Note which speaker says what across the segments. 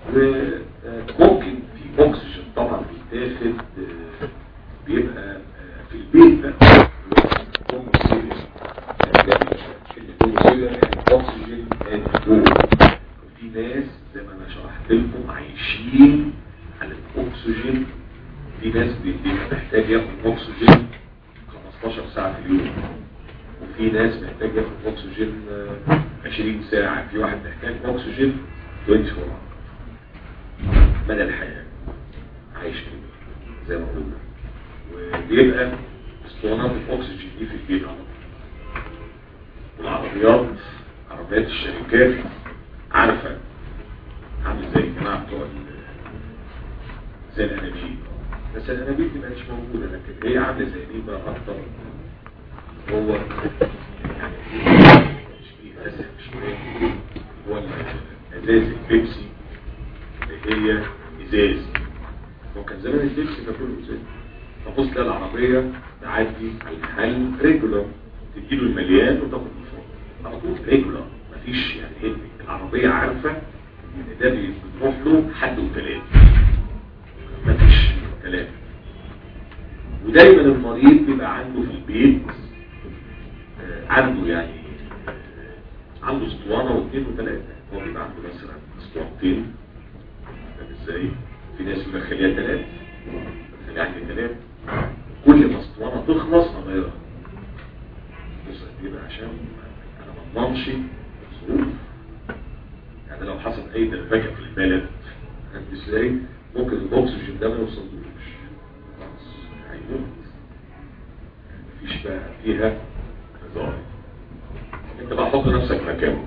Speaker 1: وممكن في اكسجين طبعا بيتاخد آه، بيبقى آه، في البيت بقى اكسجين وفي ناس زي ما انا شرحت لكم عايشين على الاكسجين في ناس بيبقى محتاج ياخد اكسجين 15 ساعة في اليوم وفي ناس محتاج ياخد اكسجين آه، 20 ساعة في واحد محتاج اكسجين 24 مدى الحياة عايش كده زي ما قلنا وبيبقى اسطوانات الاكسجين دي في البيت على طول والعربيات عربيات الشركات عارفة عامل زي الجماعة بتوع ال- زي الانابيب بس الانابيب دي مش موجودة لكن هي عاملة زي دي بقى اكتر هو يعني مش فيه اسف شوية هو ازاز البيبسي اللي هي ازاز هو كان زمان البيبسي ده كله ازاز تبص تلاقي العربية تعدي على المحل ريجولار تديله المليان وتاخد الفوق على طول ريجولار مفيش يعني ايه العربية عارفة ان ده بي- بتروح له حد وثلاثة مفيش كلام ودايما المريض بيبقى عنده في البيت آه، عنده يعني آه، عنده اسطوانة واثنين وثلاثة هو بيبقى عنده مثلا اسطوانتين فاهم ازاي في ناس يقول لك خليها ثلاثة خليها عندي ثلاثة كل ما اسطوانة تخلص اغيرها بص قد ايه عشان انا ما اضمنش الظروف يعني لو حصل اي دبكه في البلد فهمت ازاي ممكن الاكسجين ده ما يوصلوش خلاص هيموت مفيش بقى فيها هزار انت بقى حط نفسك مكانه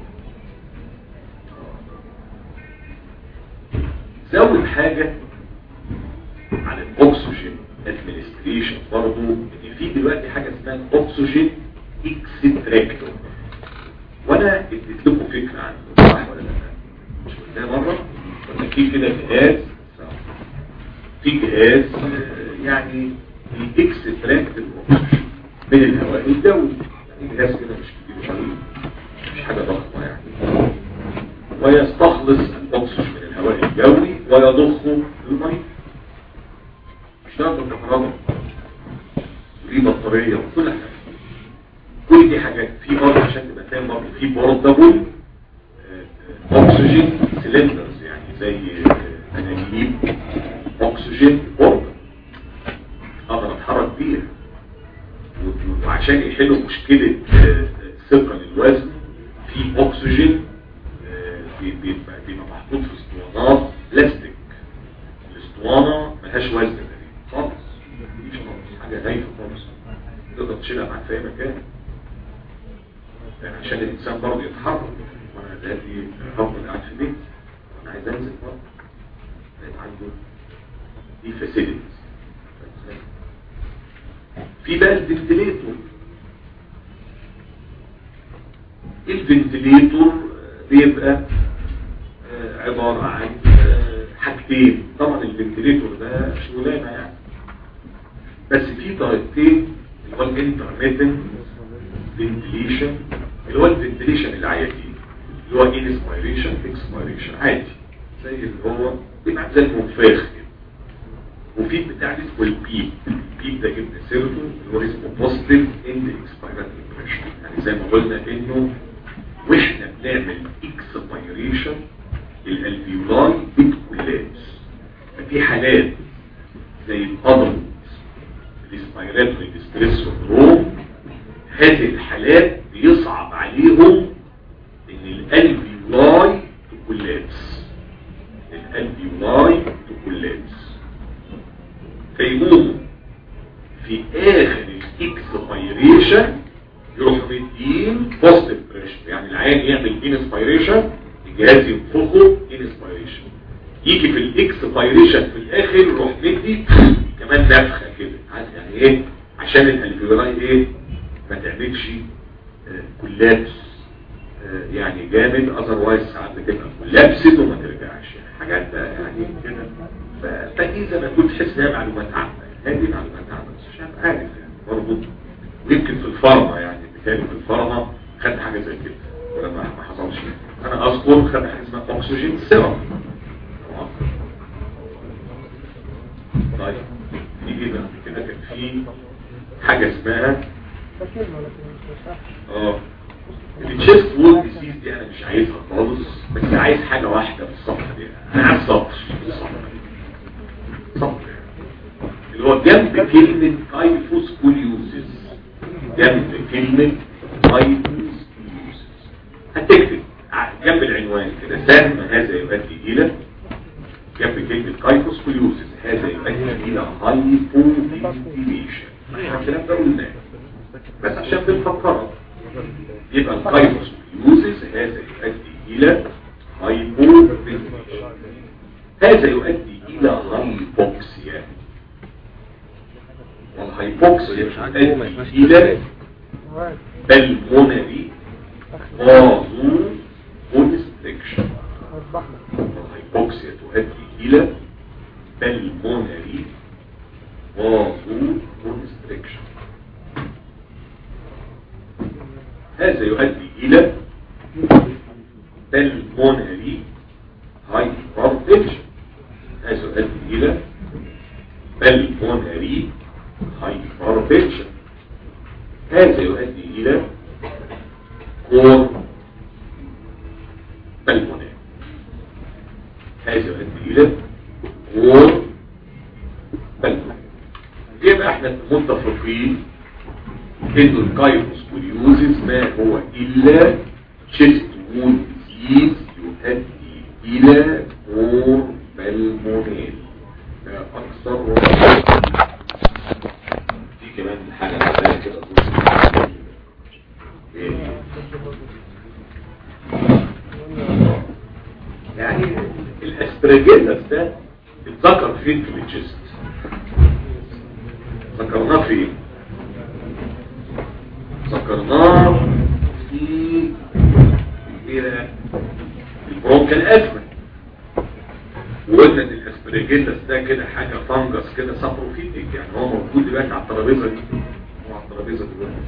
Speaker 1: زود حاجة على الاكسجين ادمنستريشن برضه ان في دلوقتي حاجة اسمها الاكسجين اكستراكتور وانا اديت لكم فكرة عنه صح ولا لا مش قلتها مرة قلنا في كده جهاز في جهاز آه، يعني بيكستراكت الاكسجين من الهواء الجوي يعني جهاز كده مش كبير قوي مش حاجة ضخمة يعني ويستخلص الاكسجين من الهواء الجوي ويضخه للميه اشتغل بالكهرباء وليه بطارية وكل حاجة كل دي حاجات في برضه عشان تبقى فاهم برضه في بوردابل اكسجين سيلندرز يعني زي آه، انابيب اكسجين بورد اقدر اتحرك بيها و- وعشان يحلوا مشكلة آه، ثقل الوزن في اكسجين آه، بي- بيبقى بيبقى محطوط في اسطوانات بلاستيك الاسطوانة ملهاش وزن تقريبا خالص مفيش خالص حاجة هايفة خالص تقدر تشيلها معاك في اي مكان يعني عشان الانسان برضه يتحرك وانا دلوقتي هفضل قاعد في البيت وانا عايز انزل برضه يبقى عنده دي فاسيلتيز في بقى الفنتليتور الفنتليتور بيبقى آه، عبارة عن آه، حاجتين طبعا الفنتليتور ده شغلانة يعني بس في طريقتين اللي هو الانترميتنت فنتليشن اللي هو الفنتليشن العادي اللي هو انسبيريشن اكسبيريشن عادي زي اللي هو بيبقى زي المنفاخ كده وفي بتاع اللي اسمه البيب البيب ده جبنا سيرته اللي هو اسمه بوزيتيف اند اكسبيراتوري بريشر يعني زي ما قلنا انه واحنا بنعمل اكسبيريشن الالفيولاي بتكولابس ففي حالات زي الادلت الاسبيراتوري ديستريس سندروم هذه الحالات بيصعب عليهم ان الالفيولاي تكولابس الالفيولاي تكولابس فيقوموا في اخر الاكسبيريشن يروحوا مدين بوزيتيف بريشر يعني العيان يعمل انسبيريشن الجهاز ينفخه انسبيريشن يجي في الاكسبيريشن في الاخر يروح مدي كمان نفخه كده عارف يعني ايه عشان الالفيولاي ايه ما تعملش آه، كولابس آه، يعني جامد اذروايز ساعات بتبقى كولابست وما ترجعش يعني حاجات بقى يعني كده ف- فدي زي ما تقول تحس انها معلومات عامه يعني هذه معلومات عامه بس مش عارف عارف يعني برضه ويمكن في الفارما يعني بالتالي في الفارما خدت حاجه زي كده ولا ما ما حصلش انا اذكر خدت حاجه اسمها اكسجين سيرم في حاجة اسمها اه التشيست وول ديزيز دي انا مش عايزها خالص بس عايز حاجة واحدة في الصفحة دي انا عايز سطر في الصفحة دي سطر اللي هو جنب كلمة كايفوسكوليوزيس جنب كلمة كايفوسكوليوزيس هتكتب جنب العنوان كده سهم هذا يؤدي الى جنب كلمة كايفوسكوليوزيس هذا يؤدي الى هايبوفنتيليشن الكلام ده قلناه بس عشان بنفكره يبقى الكايفوسكوليوزيس هذا يؤدي الى هايبوفنتيليشن هذا يؤدي الى هايبوكسيا والهايبوكسيا تؤدي الى بالمونري غازو كونستريكشن الهايبوكسيا تؤدي الى بالمونري غازو كونستريكشن هذا يؤدي الى بالمونري هايبرتنشن هذا يؤدي الى بالمونري هايبرتنشن هذا يؤدي الى كور بالمونري هذا يؤدي الى كور بالمونري يبقى احنا متفقين انه الكايفوسكوليوزيس ما هو الا شيست وول ديزيز يؤدي الى كور بالمونري لا اكثر ولا في كمان حاجه ثانيه كده يعني الاسبرجيلس ده اتذكر فين في الجست ذكرناه فين ذكرناه في الى البرونكال ازمه وقلنا ان الاسبرجيلس ده كده حاجه فانجس كده سابروفيتك يعني هو موجود دلوقتي على الترابيزه دي هو على الترابيزه دلوقتي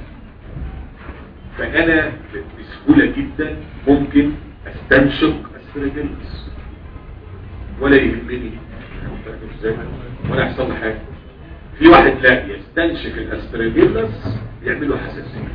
Speaker 1: فانا بسهوله جدا ممكن استنشق اسبرجيلس ولا يهمني ازاي ولا يحصل لي حاجه في واحد لا يستنشق الاسبرجيلس يعمل له حساسيه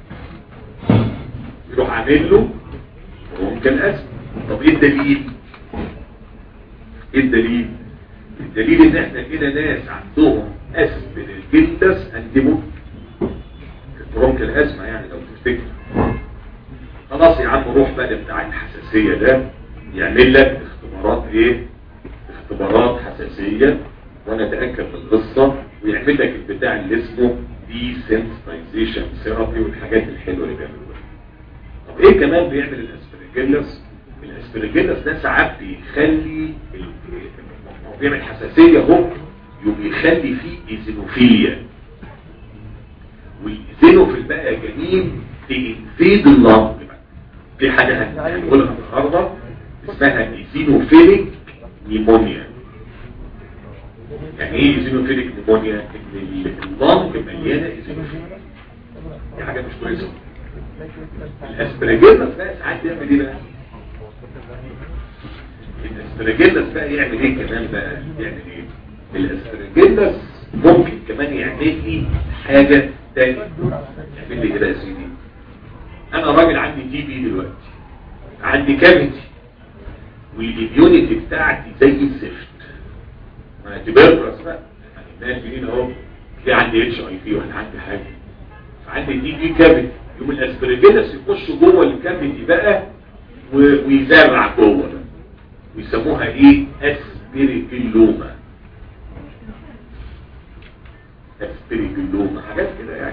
Speaker 1: يروح عامل له ممكن اسم طب ايه الدليل ايه الدليل الدليل ان احنا كده ناس عندهم اسبرجيلس انديموت برونك الازمه يعني لو تفتكر خلاص يا عم روح بقى بتاع الحساسيه ده يعمل لك اختبارات ايه اختبارات حساسيه وانا اتاكد من القصه ويعمل لك البتاع اللي اسمه دي سنسيتايزيشن ثيرابي والحاجات الحلوه اللي بيعملوها طب ايه كمان بيعمل الاسبرجيلس الاسبرجيلس ده ساعات بيخلي هو بيعمل حساسيه اهو بيخلي فيه ايزينوفيليا والايزينوفيل بقى جميل تنفيد اللنج في حاجه هنقولها النهارده اسمها ايزينوفيليك نيمونيا يعني ايه ايزينوفيليك نيمونيا ان اللنج مليانه ايزينوفيل دي حاجه مش كويسه الاسبرجيلس بقى ساعات يعمل ايه بقى الاسبرجيلس بقى يعمل ايه كمان بقى يعمل ايه الاسبرجيلس ممكن كمان يعمل لي حاجه تاني يعمل لي كده يا سيدي انا راجل عندي تي بي دلوقتي عندي كافيتي والاميونيتي بتاعتي زي الزفت ما تبرس بقى يعني الناس بيقولين اهو في عندي اتش اي في ولا عندي حاجه فعندي تي بي كافيتي يوم الاسبرجيلس يخش جوه الكافيتي بقى ويزرع جوه بقى ويسموها ايه اسبرجيلوما اسبرجيلوما حاجات كده يعني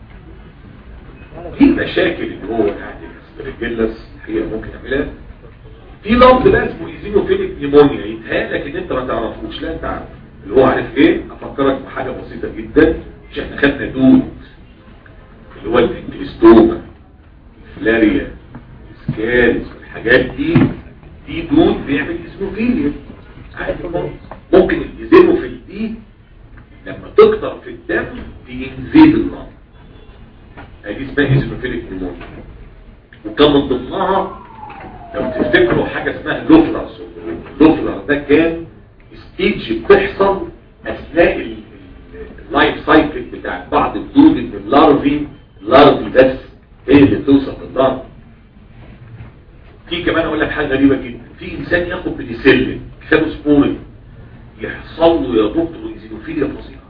Speaker 1: في مشاكل اللي هو يعني الاسبرجيلس هي ممكن نعملها في لفظ بقى اسمه ايزينوفيليك نيمونيا يتهيألك ان انت ما تعرفوش لا انت عارف اللي هو عارف ايه افكرك بحاجه بسيطه جدا مش احنا خدنا دود اللي هو الانكليستوما الفلاريا السكالز الحاجات دي دي دود بيعمل ايزينوفيليا عادي خالص ممكن الايزينوفيل دي لما تكتر في الدم تنزيد النار دي اسمها ايزينوفيليك نيمونيا وكان من ضمنها لو تفتكروا حاجة اسمها لوفلر لوفلر ده كان ستيج بتحصل اثناء اللايف سايكل بتاع بعض الدود من اللارفي اللارفي بس هي اللي بتوصل للضغط في كمان اقول لك حاجه غريبه جدا في انسان ياخد بنسلين كتابه سبورين يحصل له يا دكتور ايزينوفيليا فظيعه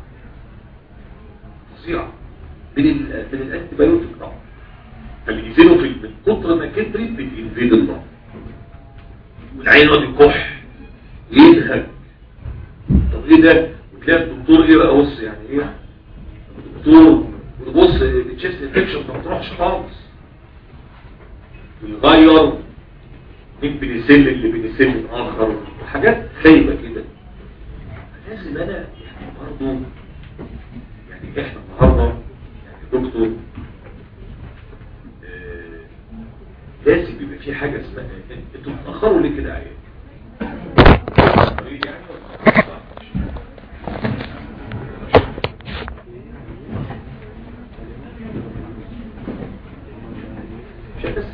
Speaker 1: فظيعه من ال من الانتي بايوتيك طبعا فالايزينوفيل من كتر ما كترت بتنفيد الضغط والعين يقعد يكح ينهج طب ايه ده وتلاقي الدكتور ايه بقى بص يعني ايه الدكتور بص التشيست انفكشن ما بتروحش خالص يغير من بنسلين لبنسلين اخر حاجات خايبه كده لازم انا يعني برضه يعني احنا النهارده يعني دكتور آه لازم يبقى في حاجه اسمها انتوا بتاخروا ليه كده عليه يعني مش بس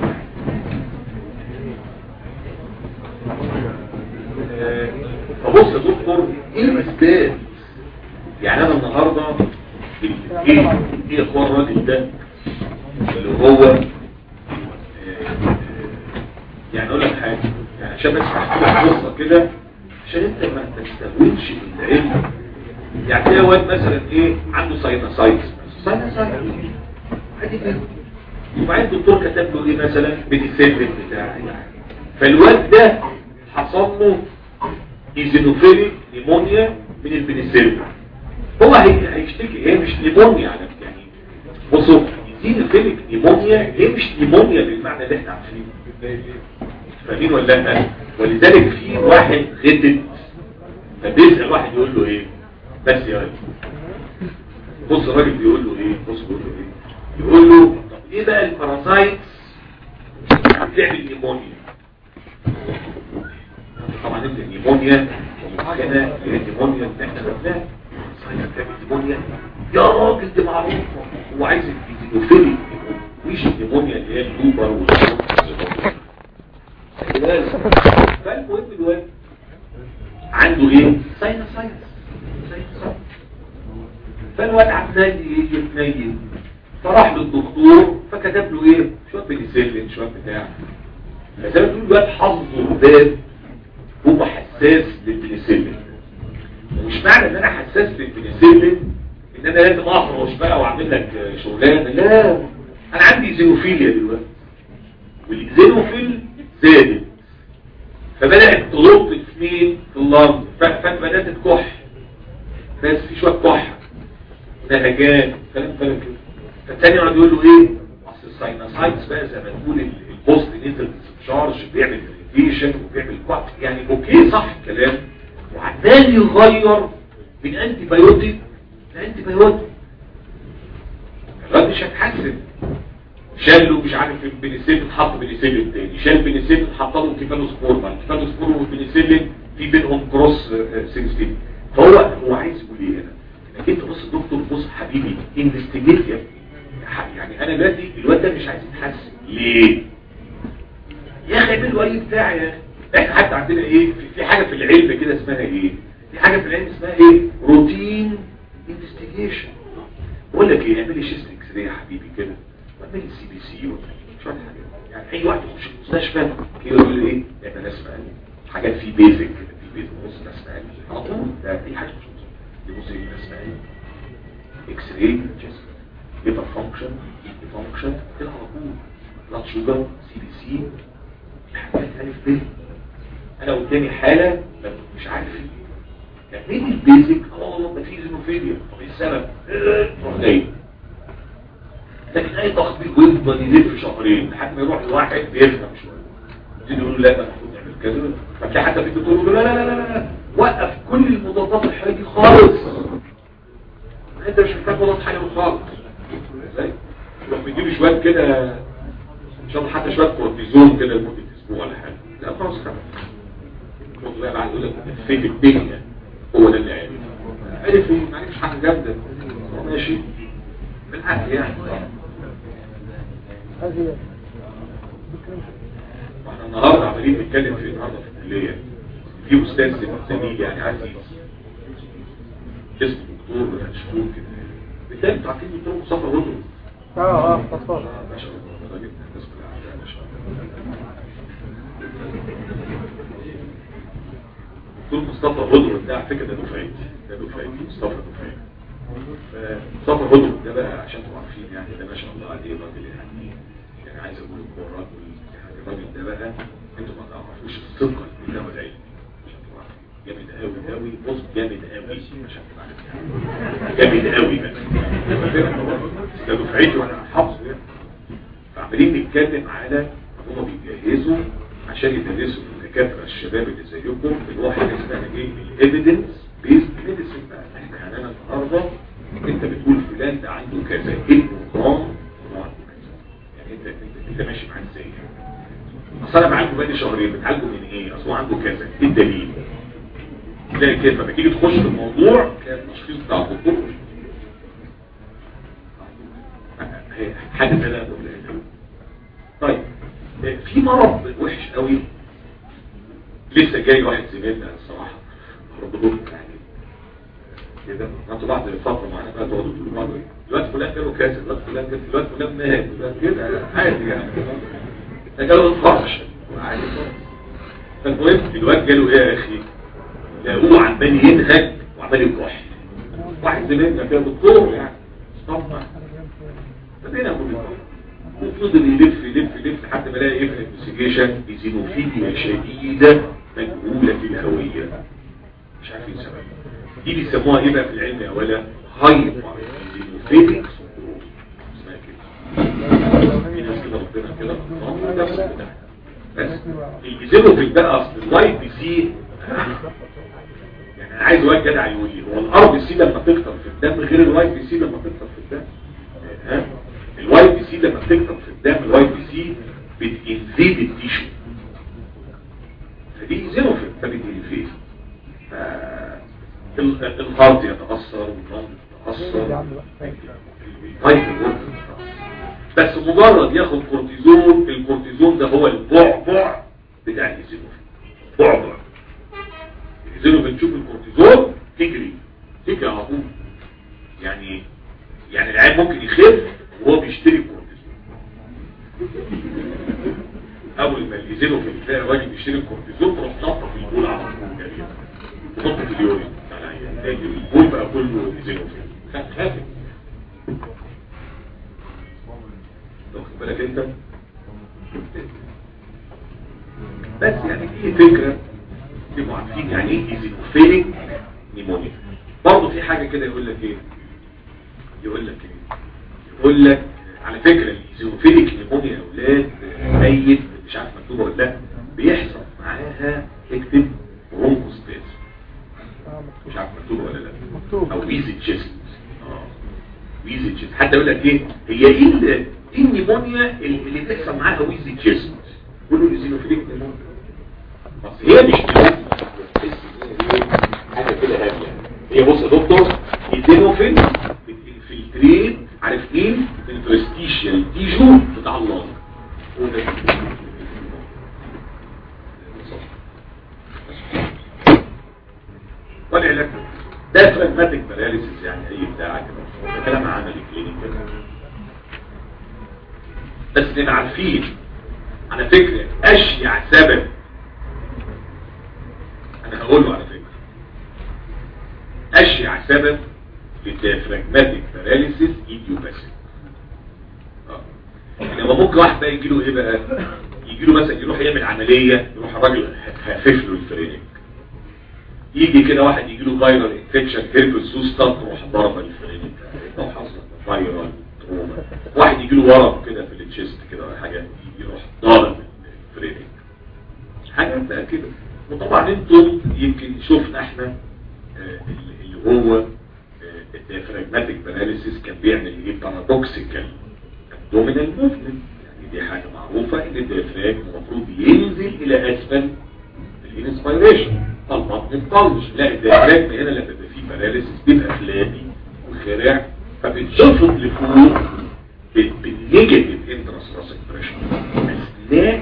Speaker 1: فبص يا دكتور ايه الاسباب يعني انا النهارده ايه ايه اخوان الراجل ده اللي هو يعني اقول لك حاجه يعني عشان بس احكي لك قصه كده عشان انت ما تستهونش بالعلم يعني تلاقي واد مثلا ايه عنده ساينوسايتس ساينوسايتس عادي كده وبعدين الدكتور كتب له ايه مثلا بتسبب بتاع فالواد ده حصل له ايزينوفيليك نيمونيا من البنسلين هو هي- هيشتكي هي مش نيمونيا على يعني بصوا ايزينوفيليك نيمونيا هي مش نيمونيا بالمعنى اللي احنا عارفينه فاهمين ولا لا ولذلك في واحد غدد فبيسأل واحد يقول له ايه بس يا راجل بص الراجل بيقول له ايه بص بيقول له ايه يقول له طب ايه بقى الباراسايتس بتعمل نيمونيا طبعا انت النيمونيا وممكنة هي النيمونيا اللي احنا قلناها صحيح بتعمل نيمونيا يا راجل دي معروفة هو عايز الفيزيوفيلي مش النيمونيا اللي هي اللوبر والنيمونيا فالمهم الواد عنده ايه ساينوسايتس ساينوسايتس فالواد عمال يتنين فراح للدكتور فكتب له ايه شويه بنسلين شويه بتاع فزي ما تقول الواد حظه باب هو حساس للبنسلين ومش معنى ان انا حساس للبنسلين ان انا لازم احرش بقى واعمل لك شغلانه لا انا عندي زينوفيليا دلوقتي والزينوفيل زادت فبدأت تلط في مين في اللنج فبدأت تكح بس في شوية كح نهجان كلام كلام كده فالتاني يقعد يقول له ايه اصل الساينوسايتس بقى زي ما تقول البوست نيتال تشارج بيعمل ريفيشن وبيعمل كح يعني اوكي صح الكلام وعمال يغير من انتي بايوتيك لانتي بايوتيك الواد مش هتحسن شالوا مش عارف البنسلين اتحط بنسلين تاني شال بنسلين اتحط له كيفالوسبور ما الكيفالوسبور والبنسلين في بينهم كروس سينستيف فهو هو عايز يقول ايه هنا انك انت بص دكتور بص حبيبي انفستيجيت يا ابني يعني انا دلوقتي الواد ده مش عايز يتحسن ليه يا اخي اعمل له اي بتاع يا اخي احنا حتى عندنا ايه في, في حاجه في العلم كده اسمها ايه في حاجه في العلم اسمها ايه روتين انفستيجيشن بقول لك ايه اعمل لي شيست اكس راي يا حبيبي كده واعمل لي سي بي سي شويه حاجات يعني اي واحد يخش المستشفى كده يقول لي ايه احنا ناس مقالي حاجات في بيزك كده في بيزك بص ناس مقالي على طول ده اي حاجه مش مظبوطه بص ايه ناس مقالي اكس راي جسم ليفر فانكشن ايد فانكشن كده على طول بلاد شوجر سي بي سي حاجات الف ب انا قدامي حاله مش عارف ايه يعني البيزك اه والله ده في زينوفيليا طب ايه السبب؟ تروح جاي لكن اي تخبيط ويفضل يلف شهرين لحد ما يروح لواحد بيفهم شويه تيجي يقول له لا ما المفروض نعمل كذا فتلاقي حتى في تقول له لا لا لا لا لا وقف كل المضادات الحيويه دي خالص انت مش محتاج مضاد حيوي خالص ازاي؟ تروح بيجيب شويه كده ان شاء الله حتى شويه كورتيزون كده لمده اسبوع ولا حاجه لا خلاص خلاص والله بعد يقول لك فين الدنيا هو ده اللي عارف عارف ايه ما عرفش حاجه جامده هو ماشي بالعقل يعني واحنا النهارده عمالين نتكلم في النهارده في الكليه في استاذ زميل يعني عزيز اسمه دكتور مشهور كده بالتالي انتوا عارفين دكتور مصطفى هدو
Speaker 2: اه اه مصطفى
Speaker 1: ما شاء الله راجل الناس كلها عارفاه ما شاء الله دكتور مصطفى هدو ده على فكره ده دفعتي ده دفعتي مصطفى دفعتي مصطفى هدو ده بقى عشان تبقوا عارفين يعني ده ما شاء الله عليه راجل يعني يعني عايز اقول لكم هو الراجل يعني الراجل ده بقى انتوا ما تعرفوش الثقه اللي ده العلم عشان تبقوا عارفين جامد قوي قوي بص جامد قوي عشان تبقوا عارفين جامد قوي بقى ده دفعتي وانا حافظه يعني فعمالين نتكلم على هما بيجهزوا عشان يدرسوا الدكاتره الشباب اللي زيكم اللي هو حاجه اسمها ايه الايفيدنس بيست ميديسن بقى احنا يعني انا النهارده انت بتقول فلان ده عنده كذا ايه النظام هو عنده كذا يعني انت انت, انت ماشي معاه ازاي اصل انا معاكم بقالي شهرين بتعالجوا من ايه اصل هو عنده كذا ايه الدليل تلاقي كده لما تيجي تخش في الموضوع تلاقي التشخيص بتاع الدكتور حاجه ثلاثه طيب في مرض وحش قوي لسه جاي واحد زميلنا الصراحه برضه يعني كده انتوا بعد فتره معانا بقى تقعدوا تقولوا بعض دلوقتي فلان جاله كاسر دلوقتي فلان جاله دلوقتي فلان مات دلوقتي كده عادي يعني ده جاله انفرش عادي فالمهم دلوقتي جاله ايه يا اخي؟ لقوه عمال ينهج وعمال يكح واحد زميلنا كده دكتور يعني طبعا فبينا كل وفضل يلف يلف يلف لحد ما لقى ايه في الانفستيجيشن ايزينوفيليا شديده مجهوله الهويه مش عارفين سبب دي بيسموها ايه بقى في العلم يا ولا هايبر ايزينوفيليك سندروم اسمها كده في ناس كده ربنا كده ده بس الايزينوفيل بقى اصل الواي بي سي يعني انا عايز واحد جدع يقول لي هو الار بي سي لما تكتر في الدم غير الواي بي سي لما تكتر في الدم ها الواي بي سي لما بتكتر في الدم الواي بي سي بتنفيد التيشو فدي زينوفيل فبتنفيد الهارت يتأثر والنوم يتأثر بس مجرد ياخد كورتيزون الكورتيزون ده هو البعبع بتاع الزينوفيل بعبع الزينوفيل تشوف الكورتيزون تجري تجري على طول يعني يعني العيال ممكن يخف وهو بيشتري الكورتيزون اول ما يزينه في تلاقي الراجل بيشتري الكورتيزون تروح نطه في البول على طول تقريبا تحط في اليورين تلاقي البول بقى كله يزينه فيه خافت واخد بالك انت بس يعني في فكره تبقوا عارفين يعني ايه ايزينوفيليك نيمونيا برضه في حاجه كده يقول لك ايه يقول لك ايه يقول لك على فكرة الزيوفيليك نيمونيا يا اولاد ميت مش عارف مكتوبه ولا لا بيحصل معاها اكتب برونكوستاز مش عارف مكتوبه ولا لا
Speaker 2: مكتوب
Speaker 1: او ويزي تشيست اه ويزي تشيست حتى يقول لك ايه هي ايه ال- ايه النيمونيا اللي بيحصل معاها ويزي تشيست كله الزيوفيليك نيمونيا بس هي مش نيمونيا تحس إن هي إيه؟ حاجه كده هاديه هي بص يا دكتور الزينوفيل بتنفلتريت عارف ايه البرستيشيال تيجو بتاع اللنج هو ده والعلاج ده فراجماتيك باراليسيس يعني اي بتاع كده ده كلام عملي كلينيكال بس نبقى عارفين على فكرة اشيع سبب انا هقوله على فكرة اشيع سبب للديافراجماتيك باراليسيس ايديوباثيك انما ممكن واحد بقى يجي له ايه بقى يجي له مثلا يروح يعمل عمليه يروح الراجل هافف له الفرينك يجي كده واحد يجي له فايرال انفكشن هيربس سوستر تروح ضربه الفرينك لو حصل فايرال تروما واحد يجي له ورم كده في التشيست كده ولا حاجه يروح ضارب الفرينك حاجه بقى كده وطبعا انتم يمكن شفنا احنا آه، اللي هو الديافراجماتيك باناليسيس كان بيعمل ايه بارادوكسيكال ابدومينال موفمنت يعني دي حاجه معروفه ان الديافراجم المفروض ينزل الى اسفل الانسبيريشن البطن الطلش لا الديافراجم هنا لما بيبقى فيه باراليسيس بيبقى فلابي وخرع فبتشفط لفوق بال- بالنيجاتيف انتراسراسك بريشر اثناء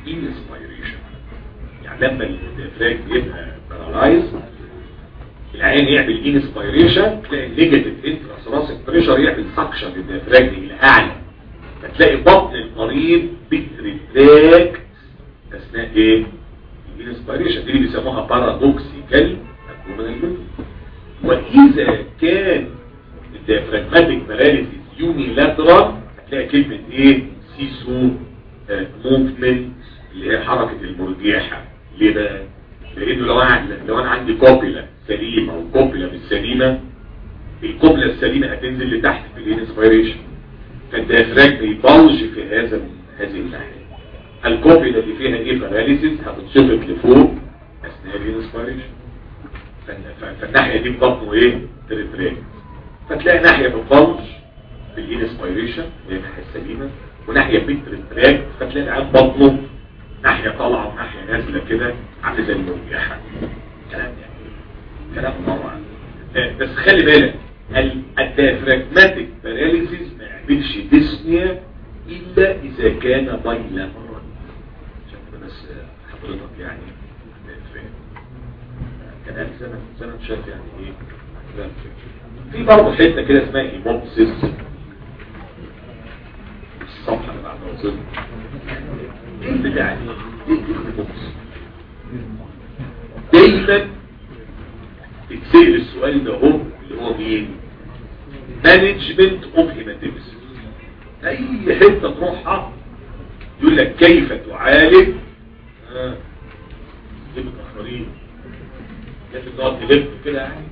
Speaker 1: الانسبيريشن يعني لما الديافراجم يبقى بارالايز العين العين يعمل انسبيريشن تلاقي النيجاتيف انتراسراسك بريشر يعمل سكشن للديافراجم الاعلى فتلاقي بطن المريض بتريتراكت اثناء ايه الانسبيريشن دي اللي بيسموها بارادوكسيكال ابدومينال واذا كان الديافراجماتيك باراليسيس يونيلاترال هتلاقي كلمه ايه سيسو موفمنت اللي هي حركه المرجيحه ليه بقى لانه لو انا لو انا عندي كوبيلا سليمه وكوبيلا مش سليمه الكوبيلا السليمه هتنزل لتحت في الانسبيريشن فالديافراجم يبلج في هذا هذه الناحيه الكوبيلا اللي فيها ايه باراليسيس هتتشفط لفوق اثناء الانسبيريشن فالناحيه دي بطنه ايه تريتراك فتلاقي ناحيه بتبلج في الانسبيريشن اللي هي الناحيه السليمه وناحيه بتريتراك فتلاقي عند بطنه ناحية طالعة وناحية نازلة كده عامل زي المرجحة كلام يعني كلام طبعا بس خلي بالك الديافراجماتيك باراليسيس ما يعملش ديسنيا إلا إذا كان بايلا عشان كده بس حضرتك يعني فاهم كلام زمن زمن شاف يعني ايه كلام في برضه حته كده اسمها ايموبسيس الصفحه اللي بعدها وصلت ايه البتاع دي ايه الايموبسيس دايما تتسأل السؤال ده هو اللي هو مين مانجمنت اوف هيماتيمس اي حته تروحها يقول لك كيف تعالج اه ليه متاخرين لازم نقعد نلف كده يعني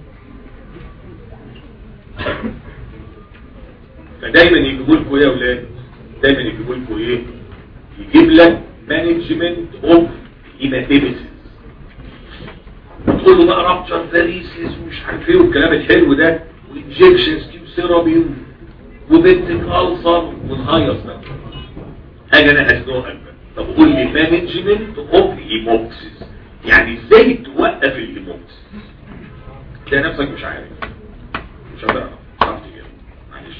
Speaker 1: فدايما يجيبوا لكم ايه يا اولاد دايما يجيبوا لكم ايه يجيب لك مانجمنت اوف هيماتيمس تقول له بقى رابتشر فاريسيس ومش عارف ايه والكلام الحلو ده وانجكشنز كيو ثيرابي وبنتك ألسر ونهيص بقى حاجة انا هزنقك بقى طب قول لي مانجمنت اوف هيموكسيس يعني ازاي توقف الهيموكسيس تلاقي نفسك مش عارف مش هتعرف مش هتعرف تجيب معلش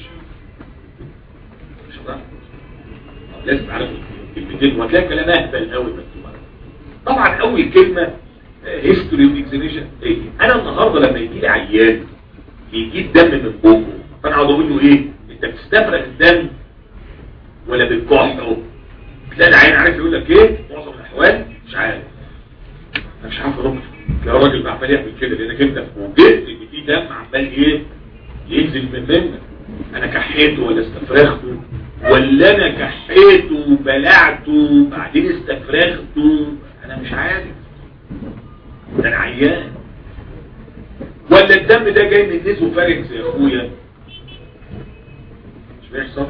Speaker 1: مش هتعرف طب لازم تعرف الكلمتين وهتلاقي كلام اهبل قوي مكتوب طبعا اول كلمه هيستوري واكزاميشن ايه انا النهارده لما يجي لي عيان بيجيب دم من بوقه فانا اقعد اقول له ايه انت بتستفرغ الدم ولا بتكح اهو تلاقي العيان عارف يقول لك ايه معظم الاحوال مش عارف انا مش عارف ارد يا راجل عمال يعمل كده لانك انت فوجئت ان في دم عمال ايه ينزل من منك انا كحيته ولا استفرغته ولا انا كحيته وبلعته بعدين استفرغته انا مش عارف ده انا عيان ولا الدم ده جاي من نيزو فارنكس يا اخويا مش بيحصل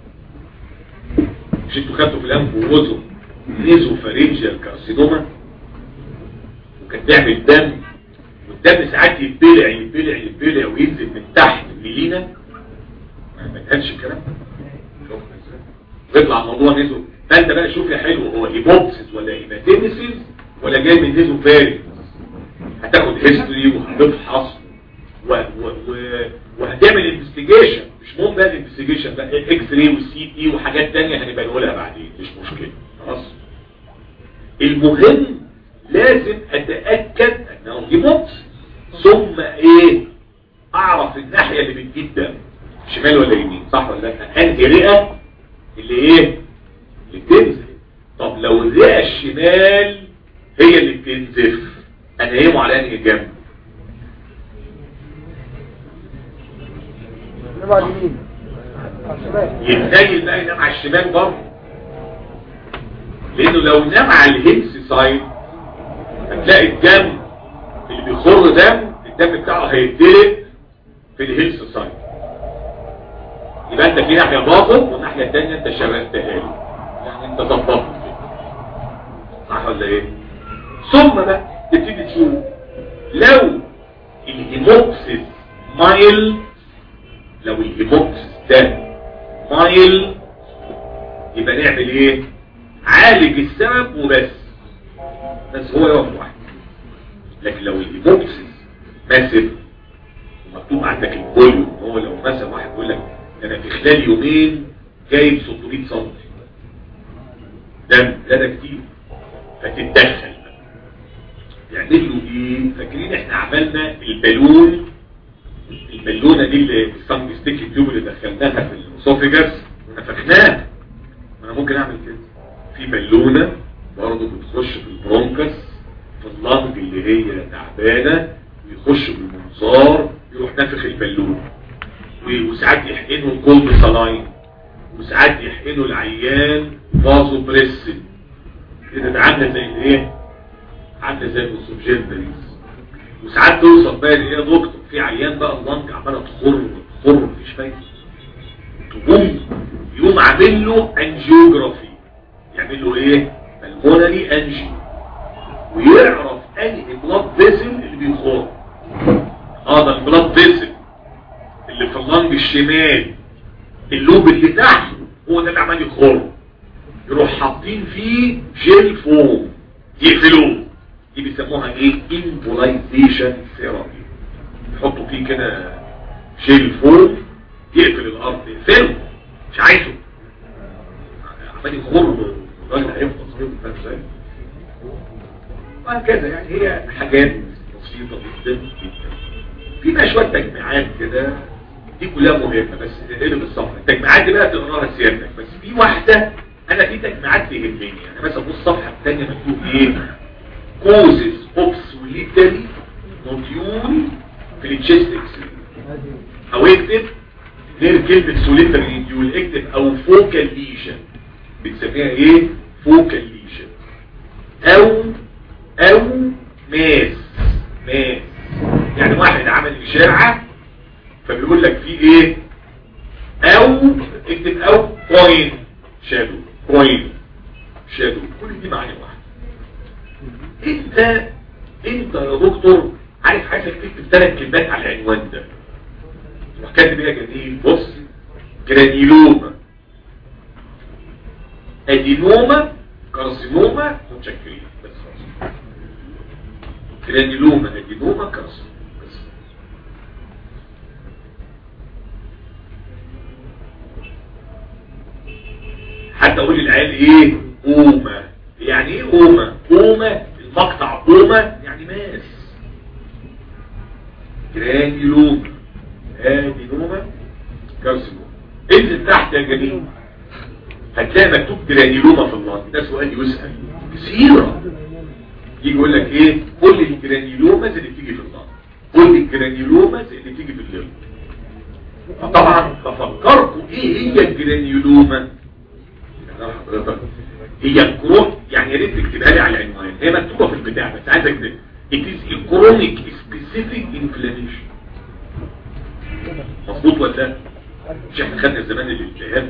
Speaker 1: مش انتوا خدتوا في الانف واذن نيزو فارنجيال كارسينوما وكان بيعمل دم والدم ساعات يتبلع يتبلع يتبلع وينزل من تحت لينا ما كانش الكلام ويطلع الموضوع نيزو فانت بقى شوف يا حلو هو هيبوكسيس ولا هيماتيميسيس ولا جاي من نيزو فارنكس هتاخد هيستوري وهتفحص و... و... و... وهتعمل انفستيجيشن مش مهم بقى الانفستيجيشن بقى اكس راي والسي تي وحاجات تانية هنبقى نقولها بعدين مش مشكله خلاص المهم لازم اتاكد انه هيموت ثم ايه اعرف الناحيه اللي بتجيب دم شمال ولا يمين صح ولا لا انهي رئه اللي ايه اللي بتنزل طب لو الرئه الشمال هي اللي بتنزف انهيمه على انهي جنب
Speaker 2: نبع اليمين على الشمال
Speaker 1: يتنيل بقى ينام على الشمال برضه لانه لو نام على الهيلث سايد هتلاقي الدم اللي بيخر دم الدم بتاعه هيتدلق في الهيلث سايد يبقى انت في ناحيه باطل والناحيه الثانيه انت شبهتها له يعني انت ظبطت كده صح ولا ايه ثم بقى تبتدي تشوف لو الهيموكسيس مايل لو الهيموكسيس ده مايل يبقى نعمل ايه عالج السبب وبس بس هو يقف لوحده لكن لو الهيموكسيس ماسف ومكتوب عندك البوليو هو لو مثلا واحد يقول لك انا في خلال يومين جايب 600 سم دم لا ده كتير فتتدخل يعمل له ايه فاكرين احنا عملنا البالون البالونه دي اللي الصنج ستيكي تيوب اللي دخلناها في الاسوفيجاس ونفخناها ما انا ممكن اعمل كده في بالونه برضه بتخش في البرونكس في اللنج اللي هي تعبانه ويخش بالمنظار يروح نافخ البالونه وساعات يحقنوا الكولد سلاين وساعات يحقنوا العيان فازو بريسن كده ده عامله زي الايه عامله زي الاوسوجين بريس وساعات توصل بقى لايه يا دكتور في عيان بقى اللنج عماله تخر تخر مفيش فايده تقوم يقوم عامل له انجيوجرافي يعمل له ايه بالمونري انجيو ويعرف انهي بلاد فيسل اللي بيخر اه ده البلاد فيسل اللي في اللنج الشمال اللوب اللي تحت هو ده اللي عمال يخر يروح حاطين فيه جيل فوم يقفلوه دي بيسموها ايه امبولايزيشن ثيرابي يحطوا فيه كده جيل فوم يقفل الارض يقفله مش عايزه عمال يخر الراجل هيفضل صغير فاهم ازاي وهكذا يعني هي حاجات بسيطه جدا جدا في بقى شويه تجميعات كده دي كلها مهمه بس تقلب الصفحه التجميعات دي بقى تقراها سيادتك بس في واحده انا في تجميعات تهمني يعني مثلا بص الصفحه الثانيه مكتوب ايه كوزز اوف سوليتري نوديول في التشيست اكس او اكتب غير كلمه سوليتري نوديول اكتب او فوكال ليجن بنسميها ايه فوكال ليجن او او ماس ماس يعني واحد عمل اشاعه فبيقول لك في ايه او اكتب او كوين شادو كوين شادو كل دي معاني واحده انت انت يا دكتور عارف عايزك تكتب ثلاث كلمات على العنوان ده تروح كاتب ايه يا جميل بص جرانيلوما ادينوما كارسينوما متشكرين بس خلاص جرانيلوما ادينوما كارسينوما بس حتى اقول للعيال ايه اوما يعني ايه اوما اوما المقطع اوما يعني ماس جرانيلوما ادينوما كارسينوما انزل تحت يا جميل هتلاقي مكتوب جرانيلوما في النار ده سؤال يسأل كثيرا يجي يقول لك ايه قول لي الجرانيلوماز اللي بتيجي في النار قول لي الجرانيلوماز اللي بتيجي في الليل فطبعا بفكركم ايه هي الجرانيلوما حضرتك هي الكرون يعني يا ريت تكتبها لي على العنوان هي مكتوبه في البتاع بس عايز اكتب it is a chronic specific inflammation مظبوط ولا لا مش احنا خدنا زمان الالتهاب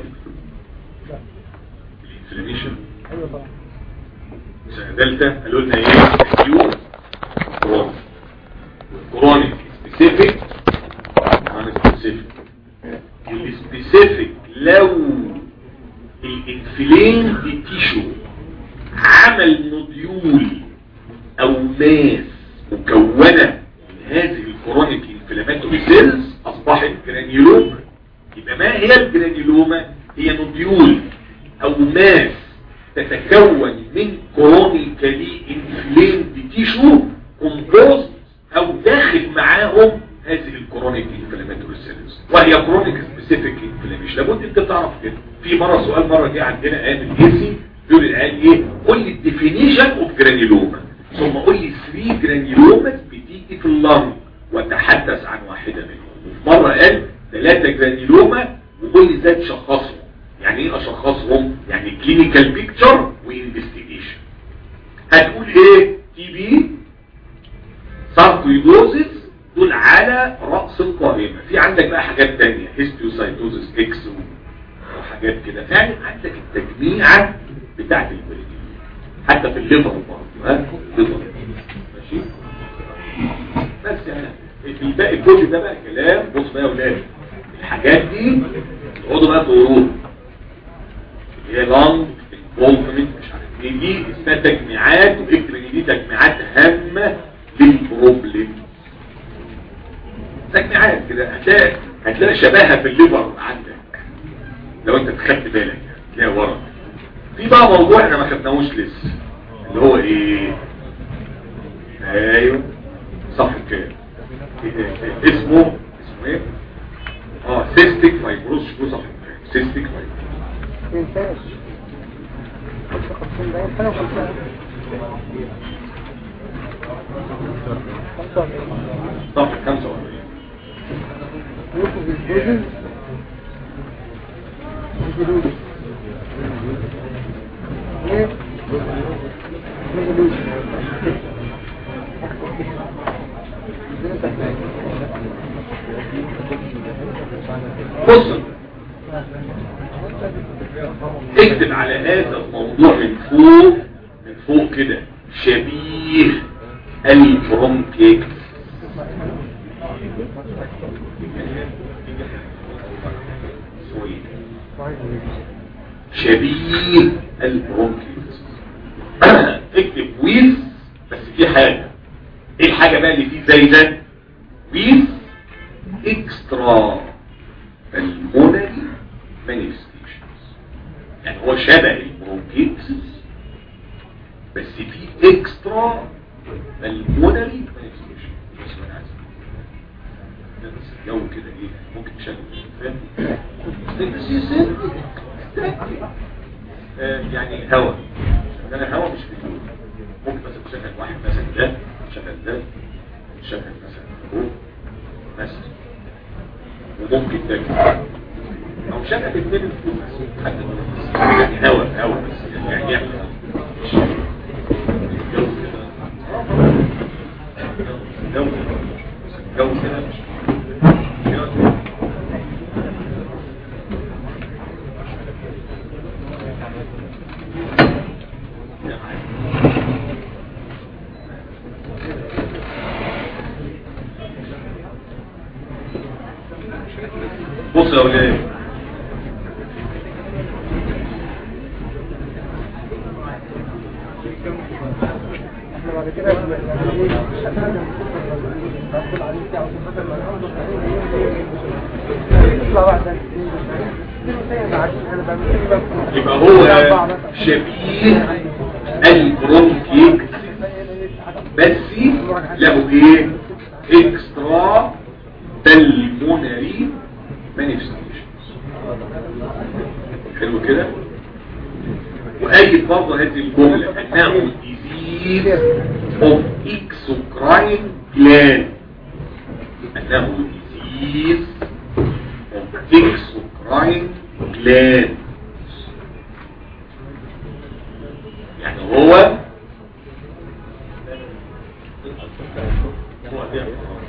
Speaker 1: الانفلاميشن
Speaker 2: ايوه طبعا
Speaker 1: سنة دلتا قالوا لنا ايه اكيوت كرونيك والكرونيك سبيسيفيك عن سبيسيفيك السبيسيفيك لو الانفلين دي تيشو عمل نوديول او ماس مكونة من هذه الكرونيك انفلاماتوري سيلز اصبحت جرانيولوما يبقى ما هي الجرانيولوما هي نوديول او ماس تتكون من كرونيكالي انفليمد تيشو كومبوست او داخل معاهم هذه الكرونيك انفلاماتوري سيلز وهي كرونيك سبيسيفيك انفلاميشن لابد انت تعرف كده في مره سؤال مره جه عندنا ايام الجيسي بيقول العيال ايه قول لي الديفينيشن اوف جرانيلوما ثم قول لي 3 جرانيلوماز بتيجي في اللنج وتحدث عن واحده منهم وفي مره قال ثلاثه جرانيلوما وقول لي ازاي تشخصهم يعني ايه اشخصهم يعني كلينيكال بيكتشر وانفستيجيشن هتقول ايه تي بي ساركويدوزيس دول على رأس القائمة في عندك بقى حاجات تانية هيستيوسايتوزيس اكس وحاجات كده يعني عندك التجميعة بتاعت البريدين حتى في الليفر برضه ها الليفر ماشي بس يعني الباقي كل ده بقى كلام بص بقى يا ولاد الحاجات دي تقعدوا بقى تقولوا هي لانج انفولفمنت مش عارف ايه دي اسمها تجميعات واكتب ان دي تجميعات هامه للبروبلم تجميعات كده هتلاقي هتلاقي شباهه في الليفر عندك لو انت خدت بالك يعني تلاقي ورا في بقى موضوع احنا ما خدناهوش لسه اللي هو ايه ايوه صح كده اسمه اسمه ايه اه سيستيك فايبروز شو صح سيستيك فايبروز
Speaker 2: ينفعش 55 باين 55
Speaker 1: صح 45
Speaker 2: يوقف الجوزن مجلوس ايه مجلوس
Speaker 1: بص اكتب على هذا الموضوع من فوق من فوق كده شبيه البرونكيت شبيه البرونكيت اكتب ويز بس في حاجة ايه الحاجة بقى اللي فيه زي ده ويز اكسترا pulmonary manifestations يعني هو شبه البرونكيتس بس في اكسترا pulmonary manifestations بس ما عايز ده بس الجو كده ايه ممكن تشغل فاهم بس يصير آه، يعني هوا انا هوا مش بدون ممكن مثلا تشغل واحد مثلا ده تشغل ده تشغل مثلا هو مثلا وممكن ده او شغل الاثنين الفلوس حتى لو- يعني هوا هوا بس يعني يعمل مش الجو كده الجو كده الجو كده مش بص يا ولاد
Speaker 2: احنا بعد كده يعني ايه هدخل عليه ساعة وتفضل ما نقول يطلع واحدة انا بعمل كده
Speaker 1: يبقى هو شبيه البرونكيت بس له ايه اكسترا بالمونري مانيفستيشنز حلو كده وأيد برضه هذه الجملة أنه disease of exocrine gland أنه disease of exocrine gland يعني هو هو ده.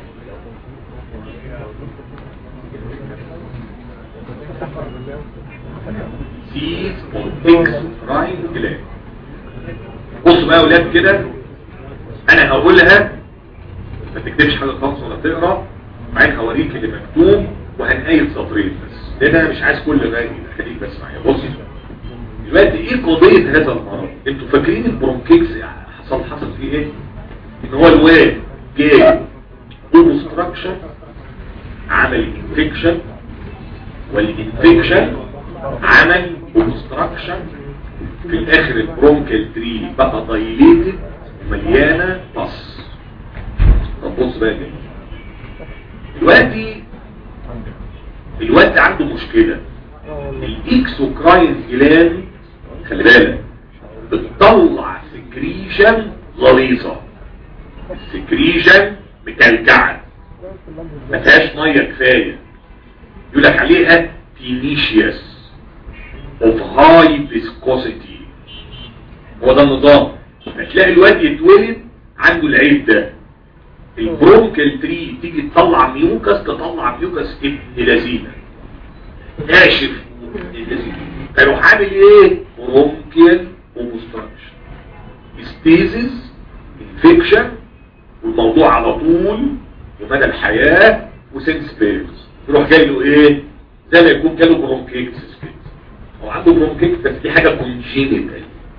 Speaker 1: disease of exocrine gland بصوا بقى يا ولاد كده انا هقولها ما تكتبش حاجه خالص ولا تقرا بعدين هوريك اللي مكتوب وهنقيد سطرين بس لان انا مش عايز كل غاية خليك بس معايا بص دلوقتي ايه قضيه هذا المرض انتوا فاكرين البرونكيكس حصل حصل فيه ايه ان هو الواد جاي اوبستراكشن عمل انفكشن والانفكشن عمل اوبستراكشن في الاخر البرونكال تري بقى دايليتد ومليانه بص طب بص بقى كده دلوقتي الواد عنده مشكله الاكسوكراين جلاند خلي بالك بتطلع سكريشن غليظه سكريشن مكلكعه ما فيهاش ميه كفايه يقول لك عليها تينيشيوس of high viscosity هو ده النظام هتلاقي الواد يتولد عنده العيب ده البرونكال تري تيجي تطلع ميوكس تطلع ميوكس ابن لذينه ناشف ابن لذينه فيروح عامل ايه برونكيال اوبستراكشن ستيزز انفكشن والموضوع على طول ومدى الحياه وسنس بيرز يروح جاي له ايه زي ما يكون جاله برونكيكسس كده هو عنده برونكيكس بس دي حاجه كونجينيتال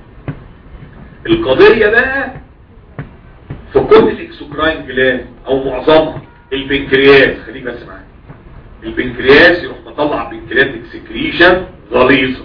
Speaker 1: القضيه بقى في كل الاكسوكراين جلاند او معظمها البنكرياس خليك بس معايا البنكرياس يروح مطلع بنكرياتيك سكريشن غليظه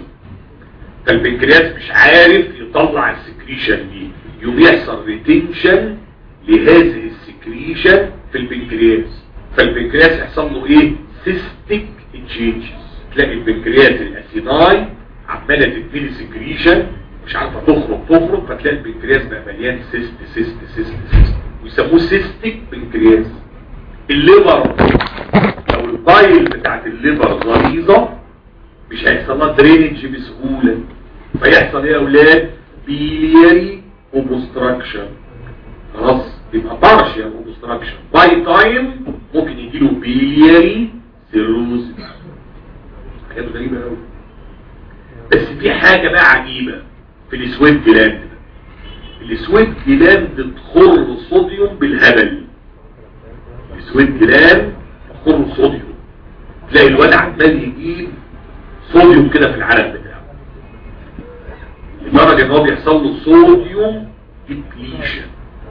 Speaker 1: فالبنكرياس مش عارف يطلع السكريشن دي يوم يحصل ريتنشن لهذه السكريشن في البنكرياس فالبنكرياس يحصل له ايه سيستيك تشينجز تلاقي البنكرياس الاسيناي عماله تديني سكريشن مش عارفه تخرج تخرج فتلاقي البنكرياس بقى مليان سيست سيست سيست سيست ويسموه سيستيك بنكرياس الليفر لو البايل بتاعت الليفر غليظه مش هيحصل لها درينج بسهوله فيحصل ايه يا اولاد بيلياري اوبستراكشن خلاص يبقى بارشال اوبستراكشن باي تايم ممكن يجيله بيلياري سيروز حاجات غريبه قوي بس في حاجه بقى عجيبه في السويت جلاند السويت جلاند تخر صوديوم بالهبل السويت جلاند تخر صوديوم تلاقي الولد عمال يجيب صوديوم كده في العرق بتاعه لدرجه ان هو بيحصل له صوديوم ديبليشن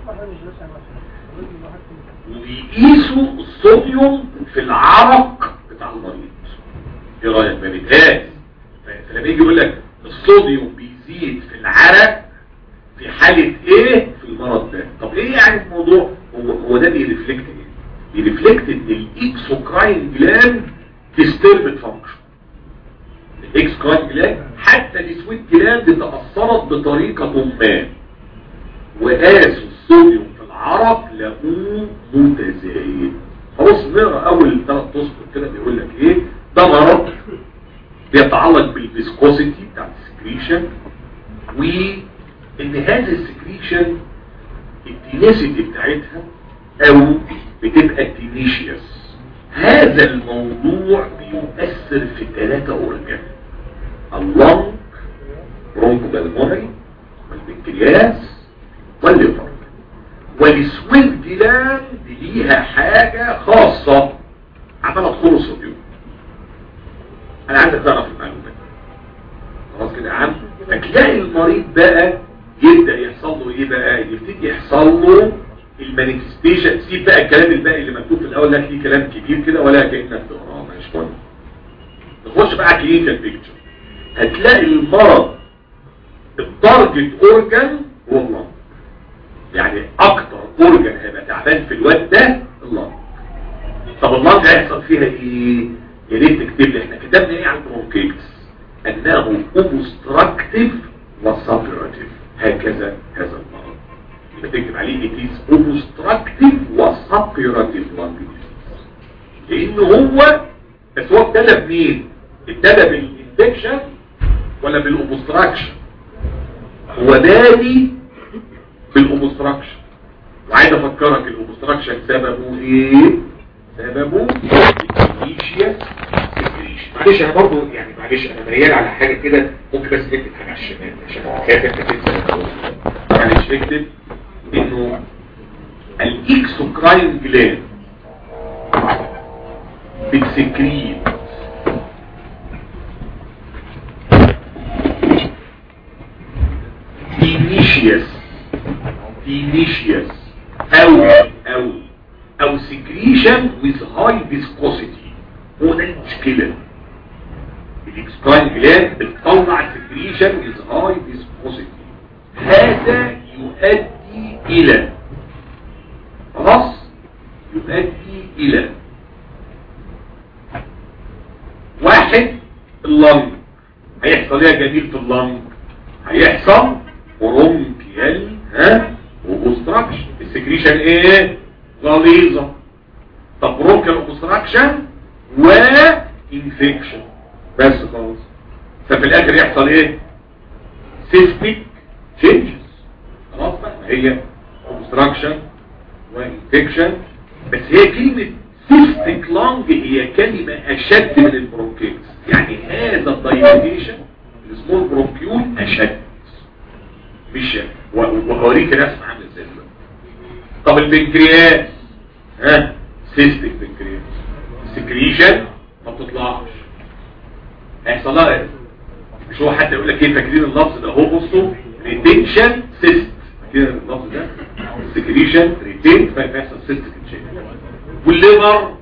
Speaker 1: وبيقيسوا الصوديوم في العرق بتاع المريض ايه رايك ما بيتهاز فلما يجي يقول لك الصوديوم بيزيد في العرق في حالة ايه في المرض ده طب ايه يعني الموضوع هو, هو ده بيرفلكت ايه بيرفلكت ان الاكسوكراين جلاند disturbed function الاكسوكراين جلاند حتى السويت جلاند تأثرت بطريقة ما وقاسوا الصوديوم في العرق لقوه متزايد خلاص نقرا اول ثلاث اسطر كده بيقول لك ايه ده مرض بيتعلق بالفيسكوسيتي بتاع السكريشن وان هذا السكريشن التينيسيتي بتاعتها او بتبقى تينيشيوس هذا الموضوع بيؤثر في ثلاثة اورجان اللنج برونكو بالمونري والبنكرياس والليفر والسويل جلاند ليها حاجة خاصة عمالة تدخل الصديون انا عايزك تعرف المعلومات خلاص كده يا عم فتلاقي المريض بقى يبدأ يحصل له ايه بقى يبتدي يحصل له المانيفستيشن سيب بقى الكلام الباقي اللي مكتوب في الاول لك ليه كلام كبير كده ولا كانك تقراه مش مهم نخش بقى على كلينيكال بيكتشر هتلاقي المرض التارجت اورجان هو اللنج يعني اكتر اورجان هيبقى تعبان في الواد ده اللنج طب اللنج هيحصل فيها ايه يا ريت تكتب لي احنا كتبنا ايه عن البرونكيتس انه اوبستراكتيف وسابيراتيف هكذا هذا المرض يبقى تكتب عليه it is obstructive وسابيراتيف lung disease لان هو بس هو ابتدى بمين ابتدى بالانفكشن ولا بالاوبستراكشن هو بادي بالاوبستراكشن وعايز افكرك الاوبستراكشن سببه ايه سببه الانيشيا معلش انا برضو يعني معلش انا ميال على حاجه كده ممكن بس اكتب حاجه على الشمال عشان خايف انت تنسى معلش اكتب انه الاكسوكراين جلاند بتسكريت initius initius او او او secretion with high viscosity هو ده المشكلة الاكسكراين جلاند بتطلع secretion with high viscosity هذا يؤدي الى خلاص يؤدي الى واحد اللنج هيحصل ايه جميل في اللنج هيحصل برونكيال ها وبوستراكشن السكريشن ايه غليظة طب برونكيال وبوستراكشن وانفكشن بس خلاص ففي الاخر يحصل ايه سيستيك تشينجز خلاص بقى هي اوبستراكشن وانفكشن بس هي كلمة سيستيك لانج هي كلمة اشد من البرونكيتس يعني هذا الدايليتيشن السمول برونكيول اشد مش وهوريك رسم عامل ازاي طب البنكرياس ها سيستيك بنكرياس السكريشن ما بتطلعش هيحصل لها ايه مش هو حتى يقول لك ايه فاكرين اللفظ ده هو بصوا ريتنشن سيست فاكرين اللفظ ده السكريشن ريتين فيحصل سيست تشين والليفر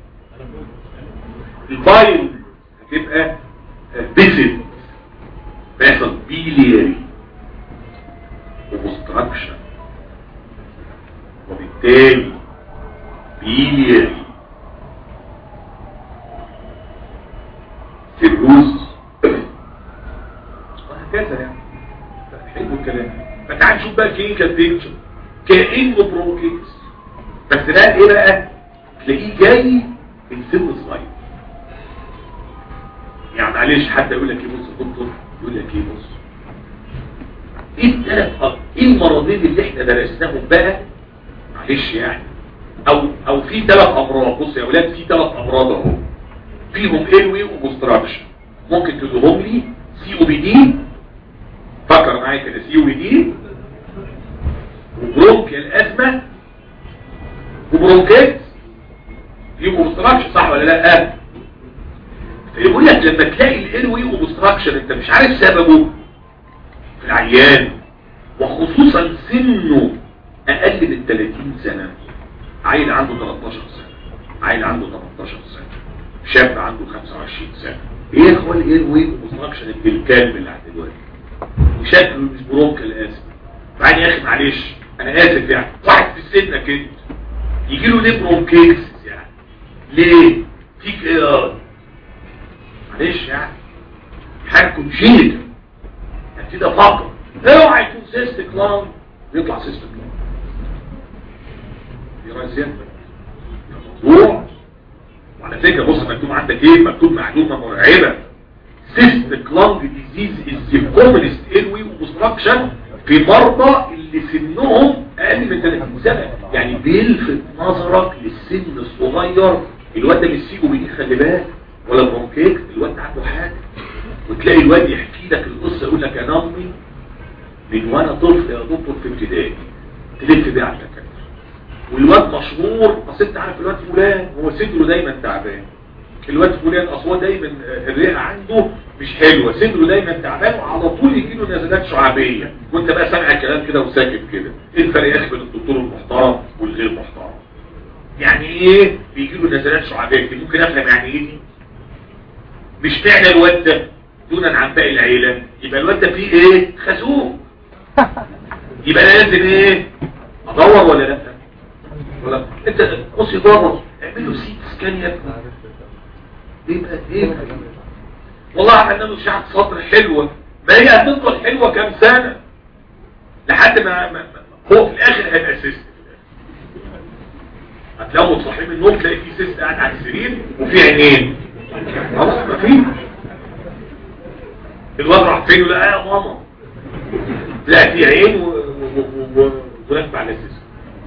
Speaker 1: البايل هتبقى بيسد فيحصل بيلياري ومستركشن تاني بيلياري سيروز وهكذا يعني حلو الكلام فتعال نشوف بقى كلينيكال بيكتشر كانه برونكيتس بس ده ايه بقى تلاقيه جاي من سن صغير يعني معلش حتى يقول لك ايه بص يا دكتور يقول لك ايه بص ايه الثلاث ايه المرضين اللي احنا درسناهم بقى معلش يعني او او في ثلاث امراض بص يا اولاد في ثلاث امراض اهو فيهم ايروي وبوستراكشن ممكن تدوهم لي سي او بي دي فكر معايا كده سي او بي دي وبرونكيال ازمه وبرونكيت يبقوا بوستراكشن صح ولا لا يقول لك لما تلاقي الايروي وبوستراكشن انت مش عارف سببه في العيان وخصوصا سنه اقل من 30 سنه عيل عنده 13 سنه عيل عنده 18 سنه شاب عنده 25 سنه ايه يا اخوان الايروي وبوستراكشن بالكامل اللي عند دلوقتي وشكله مش برونكال اسف بعدين يا اخي معلش انا اسف يعني واحد في السن كده يجي له ليه برونكيتس يعني ليه فيك ايه معلش يعني حاجه كونجينيتال يعني كده فقط اوعى يكون سيستك لانج يطلع سيستك لانج دي رئيسيات موضوع وعلى فكره بص مكتوب عندك ايه مكتوب معلومه مرعبه سيستك لانج ديزيز از كومنست ايروي اوبستراكشن في مرضى اللي سنهم اقل من 30 سنه يعني بيلفت نظرك للسن الصغير الواد ده مش سيجو بيجي خلي بالك ولا برونكيت الواد ده عنده حاجه وتلاقي الواد يحكي لك القصه يقول لك انا امي من وانا طفل يا دكتور في ابتدائي تلف بيه على الدكاتره والواد مشهور اصل انت عارف الواد فلان هو صدره دايما تعبان الواد فلان اصل هو دايما الرئه عنده مش حلوه صدره دايما تعبان وعلى طول يجي له نزلات شعبيه وانت بقى سامع الكلام كده وساكت كده ايه الفرق يا اخي بين الدكتور المحترم والغير محترم يعني ايه بيجي له نزلات شعبيه دي ممكن افهم يعني ايه دي مش معنى الواد ده دونا عن باقي العيله يبقى الواد ده فيه ايه خازوق يبقى انا لازم ايه ادور ولا لا ولا انت بص دور اعمل له سيت سكان يا ابني ايه بقى ايه والله عملنا له اشعه صدر حلوه ما هي هتفضل حلوه كام سنه لحد ما, ما هو في الاخر هيبقى سيست هتلاقوا صاحي من النوم تلاقي في سيست قاعد على السرير وفي عينين خلاص ما في الواد راح فين ولا يا ماما لا في عين ونكب على السيست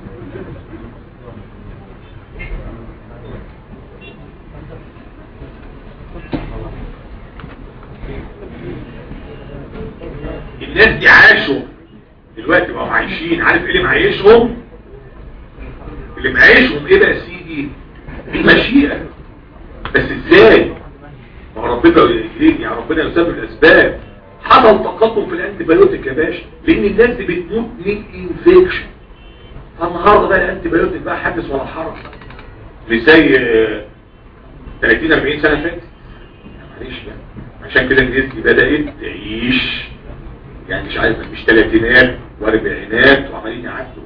Speaker 1: الناس دي عاشوا دلوقتي بقوا عايشين عارف ايه اللي معيشهم اللي معيشهم ايه بقى يا سيدي المشيئة بس ازاي ما ربنا يهديني يعني ربنا يسبب الاسباب حصل تقدم في الانتي بايوتيك يا باشا لان الناس دي بتموت من انفكشن فالنهارده بقى الانتي بايوتيك بقى حدث ولا حرج لزي 30 40 سنه فاتت معلش بقى عشان كده الناس دي بدات تعيش يعني مش عارف مش ثلاثينات واربعينات وعمالين يعدوا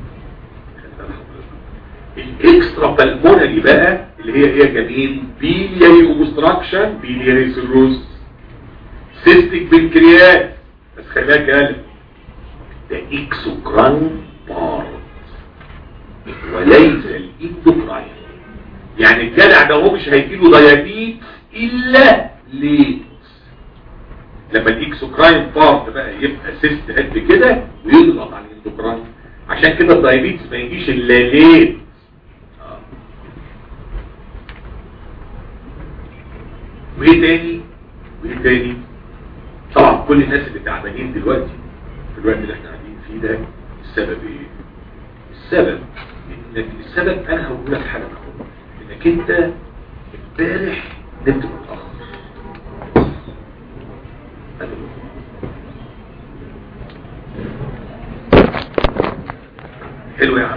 Speaker 1: الاكسترا بالمونري بقى اللي هي ايه جميل بيلياري اوبستراكشن بيلياري سيروز سيستيك بنكرياس بس خلي بالك يا ده اكسوكراين بارت وليس الاندوكراين يعني الجدع ده هو مش هيجيله ديابيت الا ليه لما الاكسوكراين بارت بقى يبقى سيست قد كده ويضغط على الاندوكراين عشان كده الدايابيتس ما يجيش الا ليه وايه تاني وايه تاني طبعا كل الناس اللي تعبانين دلوقتي في الوقت اللي احنا قاعدين فيه ده السبب ايه السبب انك السبب انا هقول لك حاجه بقى. انك انت امبارح نمت متاخر حلو يا عم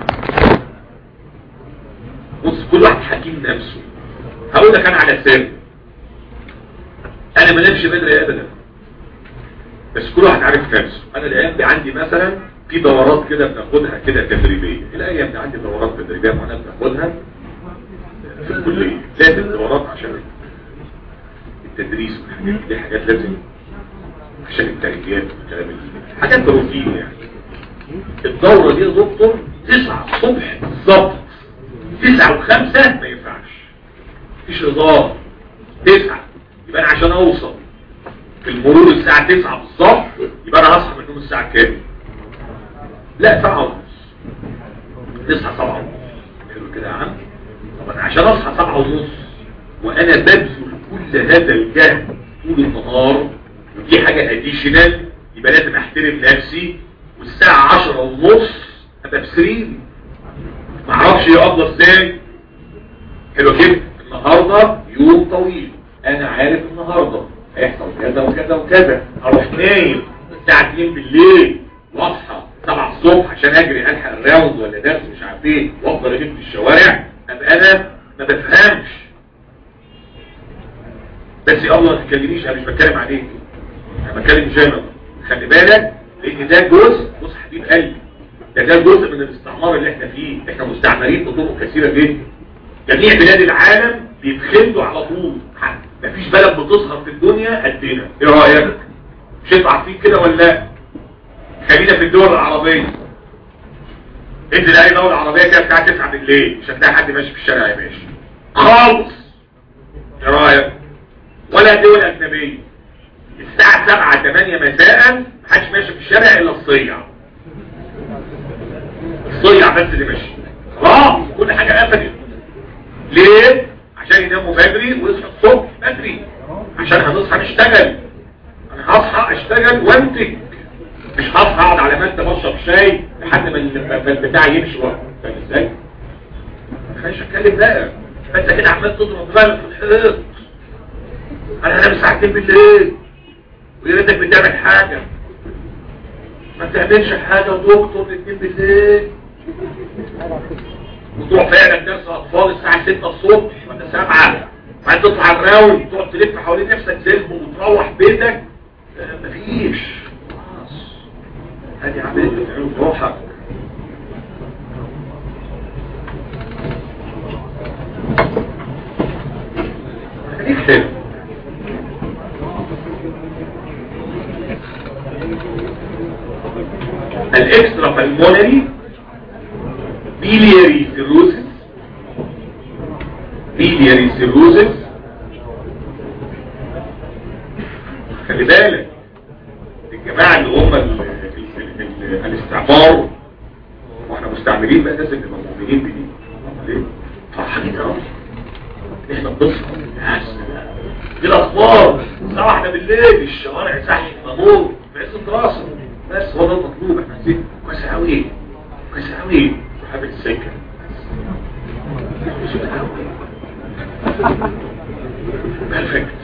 Speaker 1: بص كل واحد حكيم نفسه هقول لك انا على سر انا ما نمشي بدري ابدا بس كل واحد عارف نفسه انا الايام دي عندي مثلا في دورات كده بناخدها كده تدريبيه الايام دي عندي دورات تدريبيه معينه بناخدها في الكليه لازم دورات عشان التدريس والحاجات دي حاجات لازم عشان التربيات والكلام اللي- حاجات روتين يعني الدورة دي يا دكتور تسعة الصبح بالظبط تسعة وخمسة ما ينفعش مفيش هزار تسعة يبقى انا عشان اوصل في المرور الساعة تسعة بالظبط يبقى انا هصحى من النوم الساعة كام لا سبعة ونص تصحى سبعة ونص حلو كده يا عم طب انا عشان اصحى سبعة ونص وانا ببذل كل هذا الجهد طول النهار ودي حاجة اديشنال يبقى لازم احترم نفسي والساعة عشرة ونص ابقى في سريري معرفش يقضى ازاي حلو كده النهاردة يوم طويل انا عارف النهاردة هيحصل كذا وكذا وكذا اروح نايم الساعة 2 بالليل واصحى 7 الصبح عشان اجري الحق الراوند ولا درس مش عارف ايه وافضل الف في الشوارع ابقى انا ما بفهمش بس يا الله ما تتكلميش انا مش بتكلم عليك انا بتكلم جنرال خلي بالك لان ده جزء بص حبيب قلبي ده ده جزء من الاستعمار اللي احنا فيه احنا مستعمرين بطرق كثيره جدا جميع بلاد العالم بيتخلوا على طول مفيش بلد بتظهر في الدنيا قدنا ايه رايك مش انتوا عارفين كده ولا لا خلينا في الدول العربيه انزل اي دوله عربيه كده الساعه 9 بالليل مش هتلاقي حد ماشي في الشارع يا باشا خالص ايه رايك ولا دول اجنبيه الساعه 7 8 مساء محدش ماشي في الشارع الا الصيع الصيع بس اللي ماشي خلاص كل حاجه قفلت ليه عشان يناموا بدري ويصحوا الصبح بدري عشان هنصحى نشتغل انا هصحى اشتغل وانتج مش هصحى اقعد على مكتب اشرب شاي لحد ما ال- البتاع يمشي وقت فاهم ازاي؟ مش اتكلم بقى فانت كده عمال تضرب بالك في الحيط انا هنام ساعتين بالليل ويا ريتك بتعمل حاجه ما تعملش حاجه ودكتور الاثنين بالليل وتروح فعلا درس اطفال الساعه 6 الصبح ولا 7 بعد تطلع الراوند تقعد تلف حوالين نفسك زلم وتروح بيتك آه، مفيش خلاص هذه عمليه بتعمل روحك خليك حلو الاكسترا بالمونري بيلياري سيروزس بيلياري سيروزس خلي بالك الجماعة اللي هم ال- ال- ال- الاستعمار واحنا مستعمرين بقى لازم نبقى مؤمنين بدي ليه؟ فرحانين قوي احنا بنصحى يا سلام دي الاخبار الساعه واحدة بالليل الشوارع زحمه موت في عز راسه بس هو ده المطلوب احنا عايزين كويس قوي كويس قوي وحابب السكه بيرفكت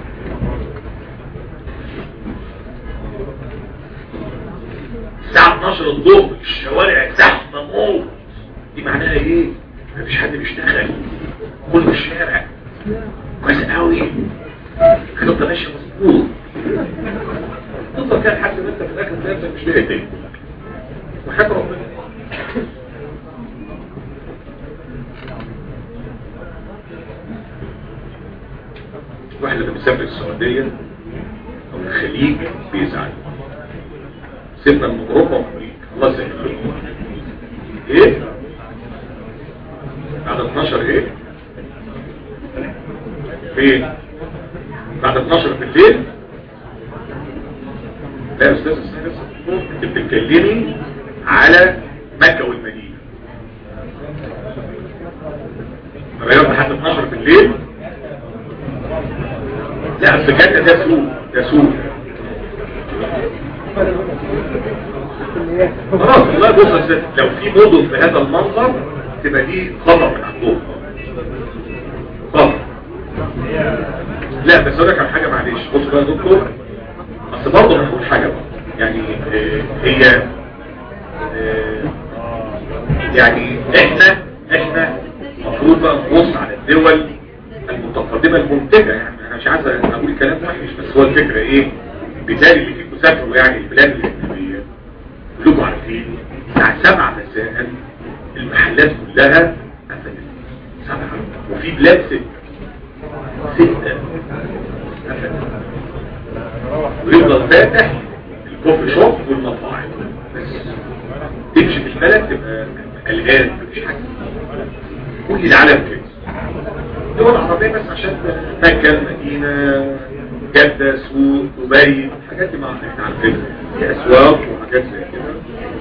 Speaker 1: الساعة 12 الظهر الشوارع زحمة موت دي معناها ايه؟ مفيش حد بيشتغل كله في الشارع كويس قوي الخطة ماشية مظبوط تفضل كان حد ما انت في الاخر تلاقي نفسك مش لاقي تاني وحاجة ربنا واحد لما بيسافر السعودية او الخليج بيزعل سيبنا من اوروبا وامريكا الله يسهل لكم ايه بعد 12 ايه فين بعد 12 بالليل لا يا استاذ استاذ انت بتتكلمي على مكة والمدينة غيرت لحد 12 بالليل لا اصل جدة ده سوق ده سوق خلاص والله بص يا أستاذ، لو في مدن بهذا المنظر تبقى دي خطر من عندهم خطر لا بس اقول لك على حاجه معلش بص بقى يا دكتور اصل برضه انا هقول حاجه بقى. يعني آه، هي آه، يعني احنا احنا المفروض بقى نبص على الدول المتقدمه المنتجه يعني انا مش عايز اقول كلام وحش بس هو الفكره ايه بالتالي اللي فيكم سافروا يعني البلاد الاجنبيه كلكم عارفين الساعة 7 مساء المحلات كلها قفلت سبعة وفي بلاد ستة ستة قفلت ويفضل فاتح الكوفي شوب والمطاعم بس تمشي في البلد تبقى قلقان مفيش حاجة كل العالم كده الدول العربية بس عشان مكة مدينة جدة سوق دبي الحاجات دي ما احنا عارفينها في اسواق وحاجات زي كده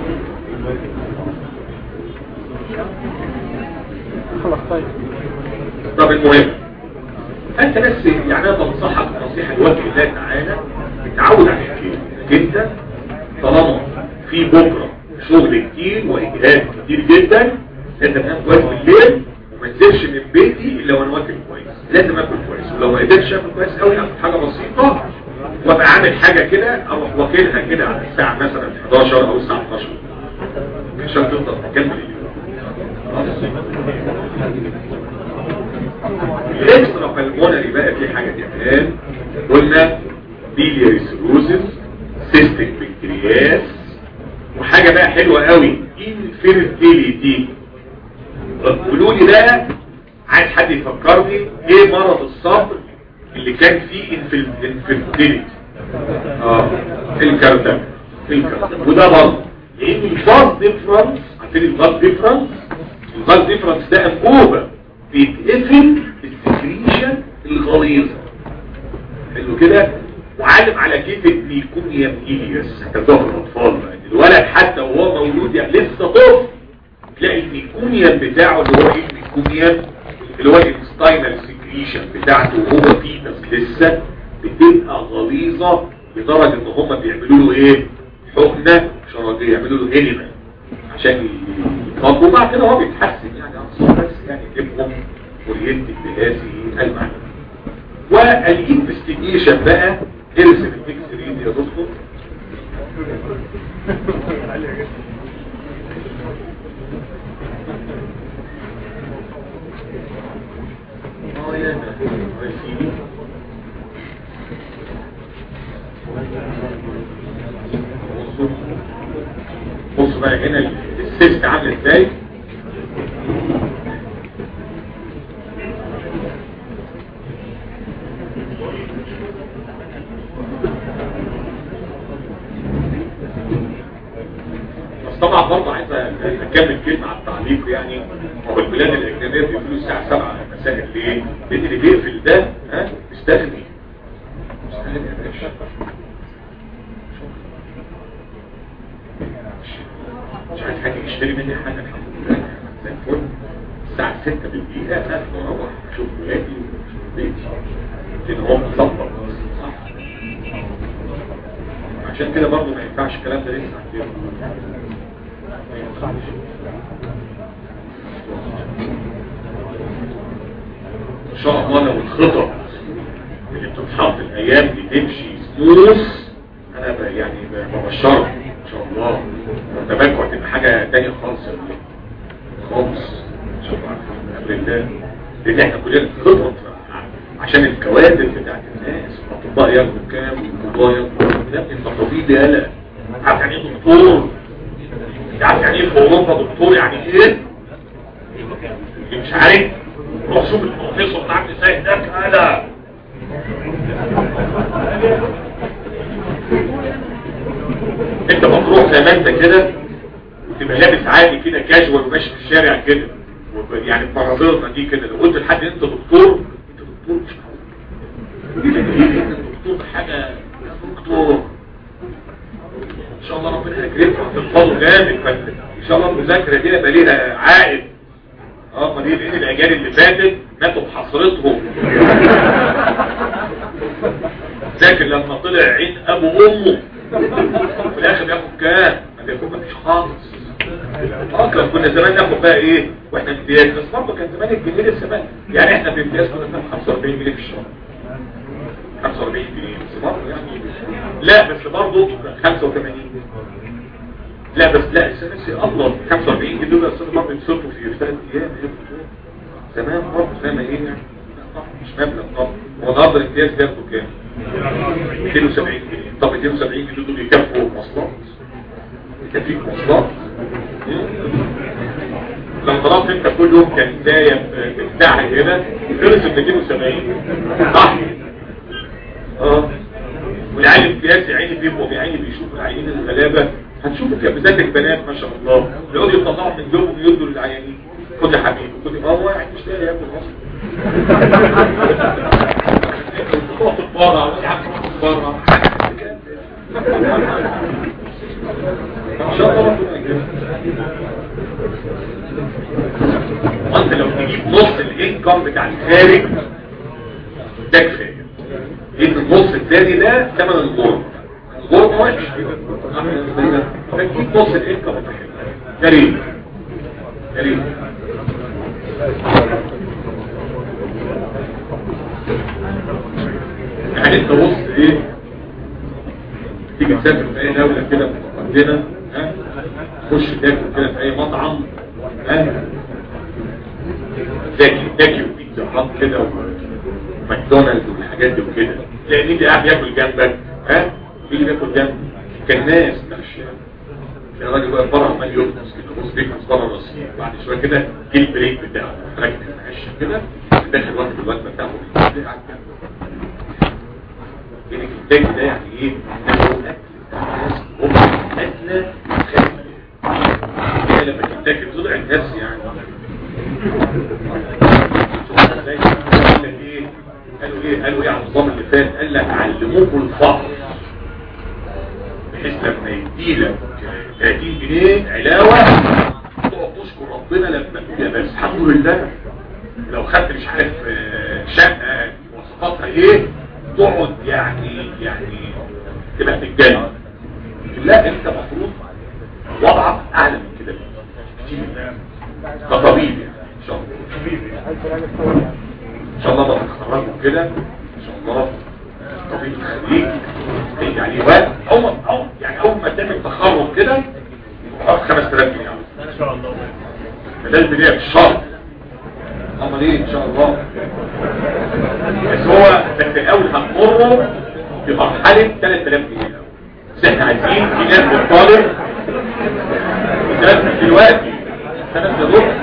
Speaker 2: خلاص طيب
Speaker 1: طب المهم انت بس يعني انا بنصحك نصيحه لوجه الله تعالى اتعود على الكتير انت طالما في بكره شغل كتير واجهاد كتير جدا انت تنام كويس بالليل وما تنزلش من بيتي الا وانا واكل كويس لازم اكل كويس ولو ما قدرتش اكل كويس قوي اكل حاجه بسيطه وابقى عامل حاجه كده اروح واكلها كده على الساعه مثلا 11 او الساعه 12 عشان تفضل تكمل اليوم الاكسترا بالمونري بقى في حاجه كمان قلنا بيلياري سيروزس سيستيك بكتيرياس وحاجه بقى حلوه قوي انفيرتيليتي قولوا لي بقى عايز حد يفكرني ايه مرض الصبر اللي كان فيه انفيرتيليتي اه الكاردام الكاردام وده برضه لان الفاز ديفرنس عارفين الفاز ديفرنس الفاز ديفرنس ده انبوبه بيتقفل السكريشن الغليظه حلو كده وعالم على كلمه ميكونيا ميليوس هتبقى الاطفال بقى الولد حتى وهو مولود يعني لسه طفل تلاقي الميكونيا بتاعه اللي هو ايه الميكونيا اللي هو الانستاينال سكريشن بتاعته وهو فيتس لسه بتبقى غليظه لدرجه ان هم بيعملوا له ايه حقنه شرجيه يعملوا له هيليما عشان يفضوا بعد كده هو بيتحسن يعني اصلا بس يعني يبقوا اورينتد بهذه المعنى والانفستيجيشن بقى ارسم الاكس راي يا دكتور اه يا ده سيدي بصوا بصوا بقى هنا السيست عامل ازاي بس طبعا برضه عايز اكمل كلمه على التعليق يعني هو البلاد الاجنبيه بيقفلوا الساعه 7 مساء ليه؟ لان اللي بيقفل ده ها مستغني مستغني يا باشا مش عايز حاجه يشتري مني حاجه الحمد لله زي الفل الساعه 6 بالدقيقه اقفل واروح اشوف ولادي واشوف بيتي لان هو مظبط صح عشان كده برضه ما ينفعش الكلام ده لسه عندنا ان شاء الله لو الخطط اللي بتتحط الايام دي تمشي سموث انا ب- يعني ب- ببشرك ان شاء الله والتبكع تبقى حاجه تانية خالص يا ابني. خالص ان شاء الله بامر الله لان احنا كلنا خطط عشان الكوادر بتاعت الناس الاطباء ياخدوا كام والقضاء ياخدوا كام انت طبيب يالا عارف يعني ايه دكتور انت عارف يعني ايه في اوروبا دكتور يعني ايه اللي مش عارف روح شوف البروفيسور بتاع النساء ده كده انت مطروح زي ما انت كده وتبقى لابس عادي كده كاجوال وماشي في الشارع كده وب- يعني بمناظرنا دي كده لو قلت لحد انت دكتور انت دكتور مش معقول انت دكتور حاجه يا دكتور ان شاء الله ربنا يكرمك هتفضلوا جامد فانت ان شاء الله المذاكره دي يبقى ليها عائد اه ما دي لان الاجيال اللي فاتت ماتوا بحسرتهم ذاكر لما طلع عين ابو امه في الاخر بياخد كام ما بياخد مفيش خالص اه كان كنا زمان ناخد بقى ايه واحنا امتياز بس برضه كان زمان الجنيه لسه بقى يعني احنا في امتياز كنا بناخد 45 جنيه في الشهر 45 جنيه بس برضه يعني لا بس برضه 85 لا بس لا السنة الله 45 جنيه دول السنة برضه يتصرفوا في ثلاث ايام يا دكتور. زمان برضه زي ما ايه يعني لا طبعا مش مبلغ طبعا هو النهارده الامتياز بياخدوا كام؟ 270 جنيه طب 270 جنيه دول يكفوا مواصلات انت فيك مواصلات لو طلبت انت كل يوم كنتاية بتاعها كده خلص ب 270 صح اه والعيال الامتياز يا عيني بيبقوا يا عيني بيشوفوا العيانين الغلابه هتشوفوا كده بالذات البنات ما شاء الله يقعدوا يطلعوا من جوبهم يدوا للعيانين خد يا حبيبي خد يا هو يعني مش لاقي ياكل اصلا تروح تتبرع يا عم تتبرع ان شاء الله ربنا يكرمك وانت لو تجيب نص الانكم بتاع الخارج ده كفايه لان النص الثاني ده ثمن الغرب الغرب وحش فتجيب نص الانكم يا ريت يا ريت يعني انت بص ايه تيجي تسافر في اي دولة كده متقدمة ها تخش تاكل كده في اي مطعم ها تاكل تاكل وبيتزا هات كده وماكدونالدز والحاجات دي وكده تلاقي مين اللي قاعد ياكل جنبك ها مين اللي بياكل جنبك كان ناس مش الراجل بقى بره عمال يرقص كده بص بيكنس بره الرصيف بعد شويه كده جه البريك بتاعه راكب المعشه كده داخل واحد الوجبه بتاعه قاعد جنبه يعني الانتاج ده يعني ايه انه اكل بتاع الناس هم ادنى خليه لما تتاكل تضع الناس يعني قال لك ايه قالوا ايه قالوا ايه على النظام اللي فات قال لك علموكم الفقر بحيث لما يديلك 30 جنيه علاوه تقعد تشكر ربنا لما تقول يا بس الحمد لله لو خدت مش عارف شقه مواصفاتها ايه تقعد يعني يعني تبقى تتجنن لا انت مفروض وضعك اعلى من كده كتير كطبيب يعني ان شاء الله ان شاء الله بقى تتخرجوا كده ان شاء الله طبيب الخليج تيجي عليه وقت اول او يعني اول ما تعمل تخرج كده تاخد 5000 جنيه
Speaker 3: ان شاء الله
Speaker 1: ده البدايه في الشهر امال ايه ان شاء الله بس هو بس الاول هنمره في مرحله 3000 جنيه بس احنا عايزين في ناس بتطالب ناس دلوقتي سنه الربع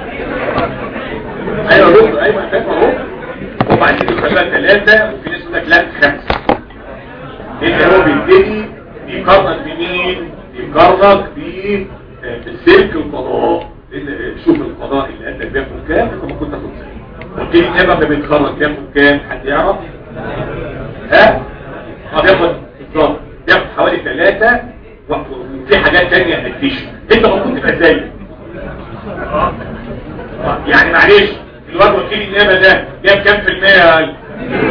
Speaker 1: ايوه ربع ايوه فاهم اهو هم عايزين يخلوها ثلاثه وفي ناس يقول لك لا خمسه اللي هو بيبتدي بيقارنك بمين؟ بيقارنك بالسلك القضاء لان شوف القضاء اللي قدك بياخد كام انت ممكن تاخد زيه قلت لي انما لما بيتخرج بياخد كام حد يعرف ها اه بياخد بالظبط بياخد حوالي ثلاثة وفي حاجات تانية اديشن انت المفروض تبقى زيه يعني معلش الواد وكيل النيابه ده جاب كام في المية يا قلب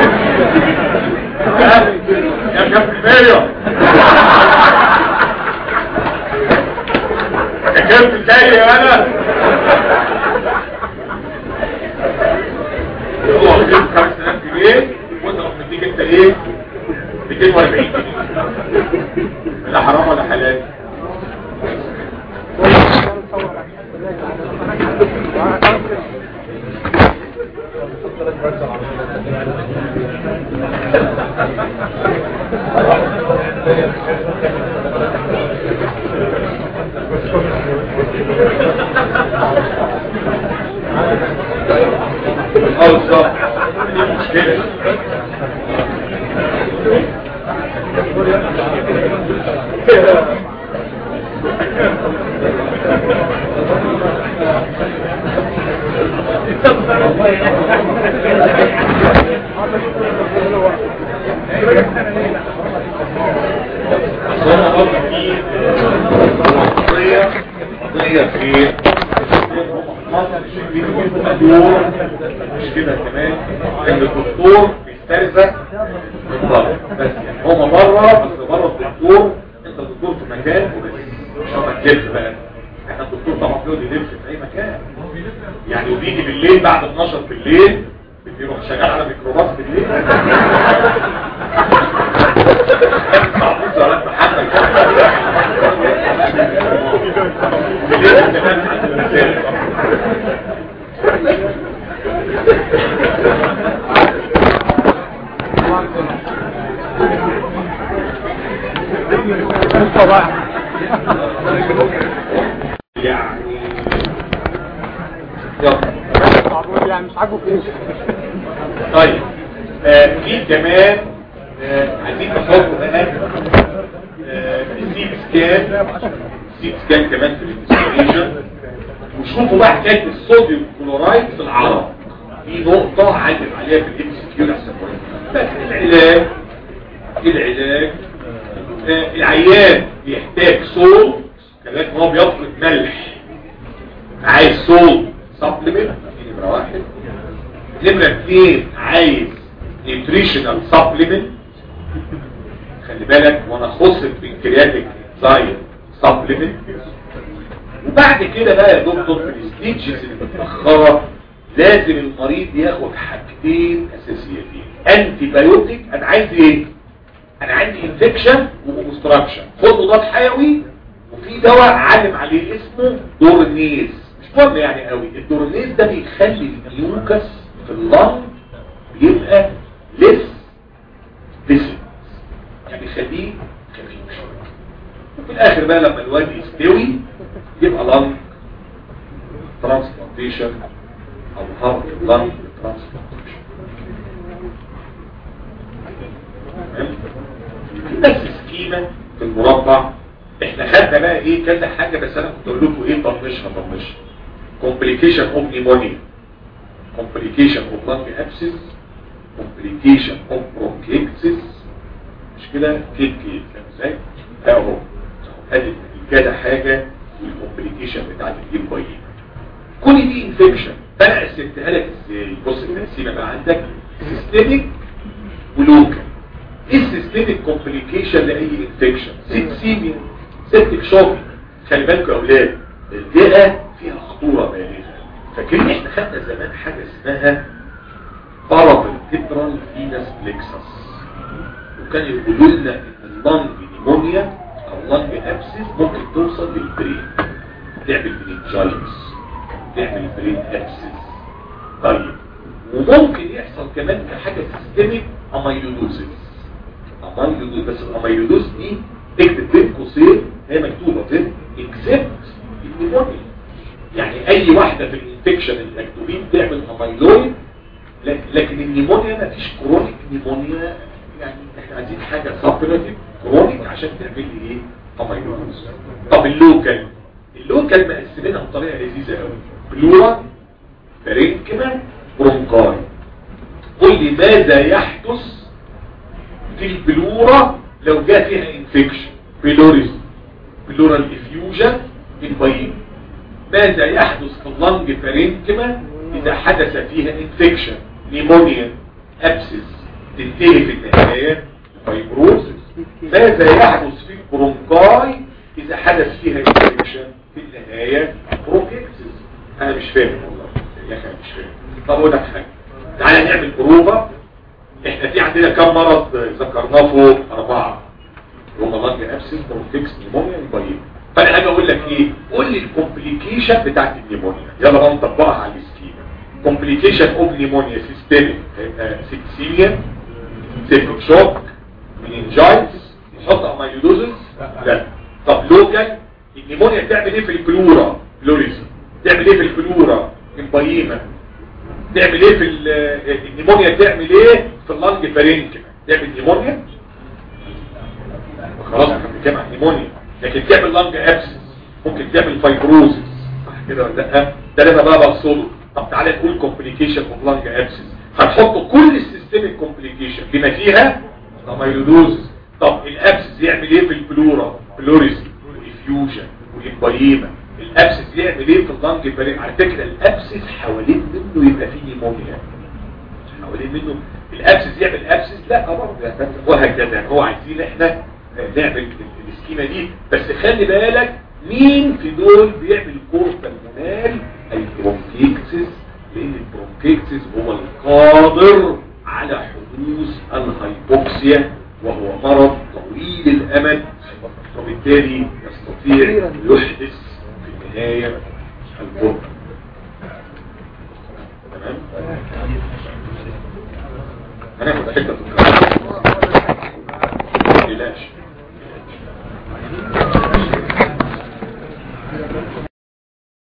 Speaker 1: ها جاب كام في المية ذاكرت زي انا هو واخد 5000 جنيه وانت رحت مديك انت ايه 240 جنيه لا حرام ولا حلال اه بالظبط دي مشكلة أصلا برضه في قضية قضية في دكتور مش كده كمان ان الدكتور بيسترزق بالضبط بس يعني هو بره بس بره الدكتور انت الدكتور في مكان وبس مش هو تجيب بقى احنا الدكتور طبعا بيقعد يلف في اي مكان يعني وبيجي بالليل بعد 12 بالليل بيروح شغال على ميكروباص بالليل معروف ولا محمد بالليل كمان عند المسائل يعني يلا
Speaker 2: يعني مش عاجبه فلوس
Speaker 1: طيب آه في كمان آه عايزين نحط بقى آه السيت سكان السيت سكان كمان في الانفستيجيشن وشوفوا بقى حكايه الصوديوم كلورايد في العرق في نقطه علم عليها في الام سي كيو احسن بس العلاج العلاج آه العيان بيحتاج صوت كذلك هو بيفقد ملح عايز صوت سبلمنت نمره واحد نمرة اثنين عايز نيوتريشنال سبلمنت خلي بالك وانا خص البنكرياتيك انزايم سبلمنت وبعد كده بقى يا دكتور في الستيتشز اللي متاخره لازم المريض ياخد حاجتين اساسيتين انتي بايوتيك انا عايز ايه انا عندي انفكشن وكونستراكشن خد مضاد حيوي وفي دواء علم عليه اسمه دورنيز مش مهم يعني قوي الدورنيز ده بيخلي الميوكس في اللنج بيبقى لس بسم يعني بيخليه خفيف شويه وفي الاخر بقى لما الواد يستوي يبقى لنج ترانسبلانتيشن او هارت لنج ترانسبلانتيشن في نفس السكيمة في المربع احنا خدنا بقى ايه كذا حاجة بس انا كنت اقول لكم ايه طنشها طنشها complication of pneumonia complication of lung abscess complication of bronchiectasis مش كده كيف كيف فاهم ازاي اهو ادي كذا حاجة والكومبليكيشن بتاعت الجيم كل دي انفكشن فانا قسمتها لك ازاي بص التقسيمه بقى عندك سيستميك ولوكال ايه السيستميك كومبليكيشن لاي انفكشن سيبسيميا سيبتك شوك خلي بالكم يا اولاد الرئه فيها خطوره بالغه فاكرين احنا خدنا زمان حاجه اسمها بارافنتبرال فينس بليكسس وكان يقولوا لنا ان اللنج نيمونيا او لنج ابسس ممكن توصل للبرين تعمل مننجايتس تعمل برين ابسس طيب وممكن يحصل كمان كحاجه سيستميك اميلودوزيس اميلودوز بس الاميلودوز دي تكتب بين قوسين هي مكتوبه فين اكسبت النيمونيا يعني اي واحده في الانفكشن المكتوبين تعمل اميلويد لكن النيمونيا ما فيش كرونيك نيمونيا يعني احنا عايزين حاجه سبريتيف كرونيك عشان تعمل لي ايه اميلويد طب اللوكال اللوكال مقسمينها بطريقه لذيذه قوي بلورا فرينكما برونكاي قل لي ماذا يحدث في البلورا لو جاء فيها انفكشن بلوريز بلورال افيوجن البيض ماذا يحدث في اللنج فرينكما اذا حدث فيها انفكشن نيمونيا ابسس تنتهي في النهايه فايبروزس ماذا يحدث في البرونكاي اذا حدث فيها انفكشن في النهايه برونكيتس انا مش فاهم والله يا اخي أنا مش فاهم طب اقول لك حاجه تعالى نعمل بروفه احنا في عندنا كم مرض ذكرناه فوق اربعه هم لانج ابسس برونكيتس نيمونيا البيض فانا هاجي اقول لك ايه قول لي الكومبليكيشن بتاعت النيمونيا يلا بقى نطبقها على السكيما كومبليكيشن اوف نيمونيا سيستميك سيكسيميا سيبروك شوك مننجايتس نحط اميلودوزس لا طب لوكال النيمونيا بتعمل ايه في البلورا بلوريزم تعمل ايه في البلورا امبايما تعمل ايه في النيمونيا تعمل ايه في اللنج فارينكما تعمل نيمونيا خلاص احنا بنتكلم عن نيمونيا لكن تعمل لانج ابسس ممكن تعمل فايبروزس صح كده ولا لا ده اللي انا بقى بقصده طب تعالى نقول كومبليكيشن اوف لانج ابسس هنحط كل السيستميك كومبليكيشن بما فيها اميلودوزس طب الابسس يعمل ايه في البلورا بلوريزم والافيوجن والامبايما الابسس يعمل ايه في اللانج برين على فكره الابسس حوالين منه يبقى فيه نيمونيا حوالين منه الابسس يعمل ابسس لا برضه وهكذا يعني هو عايزين احنا نعمل السكيمة دي بس خلي بالك مين في دول بيعمل كور بالمونال البرونكيكسس لان البرونكيكسس هو القادر على حدوث الهايبوكسيا وهو مرض طويل الامد وبالتالي يستطيع يحدث في النهاية البرد تمام هناخد حتة في الكلام متقلقش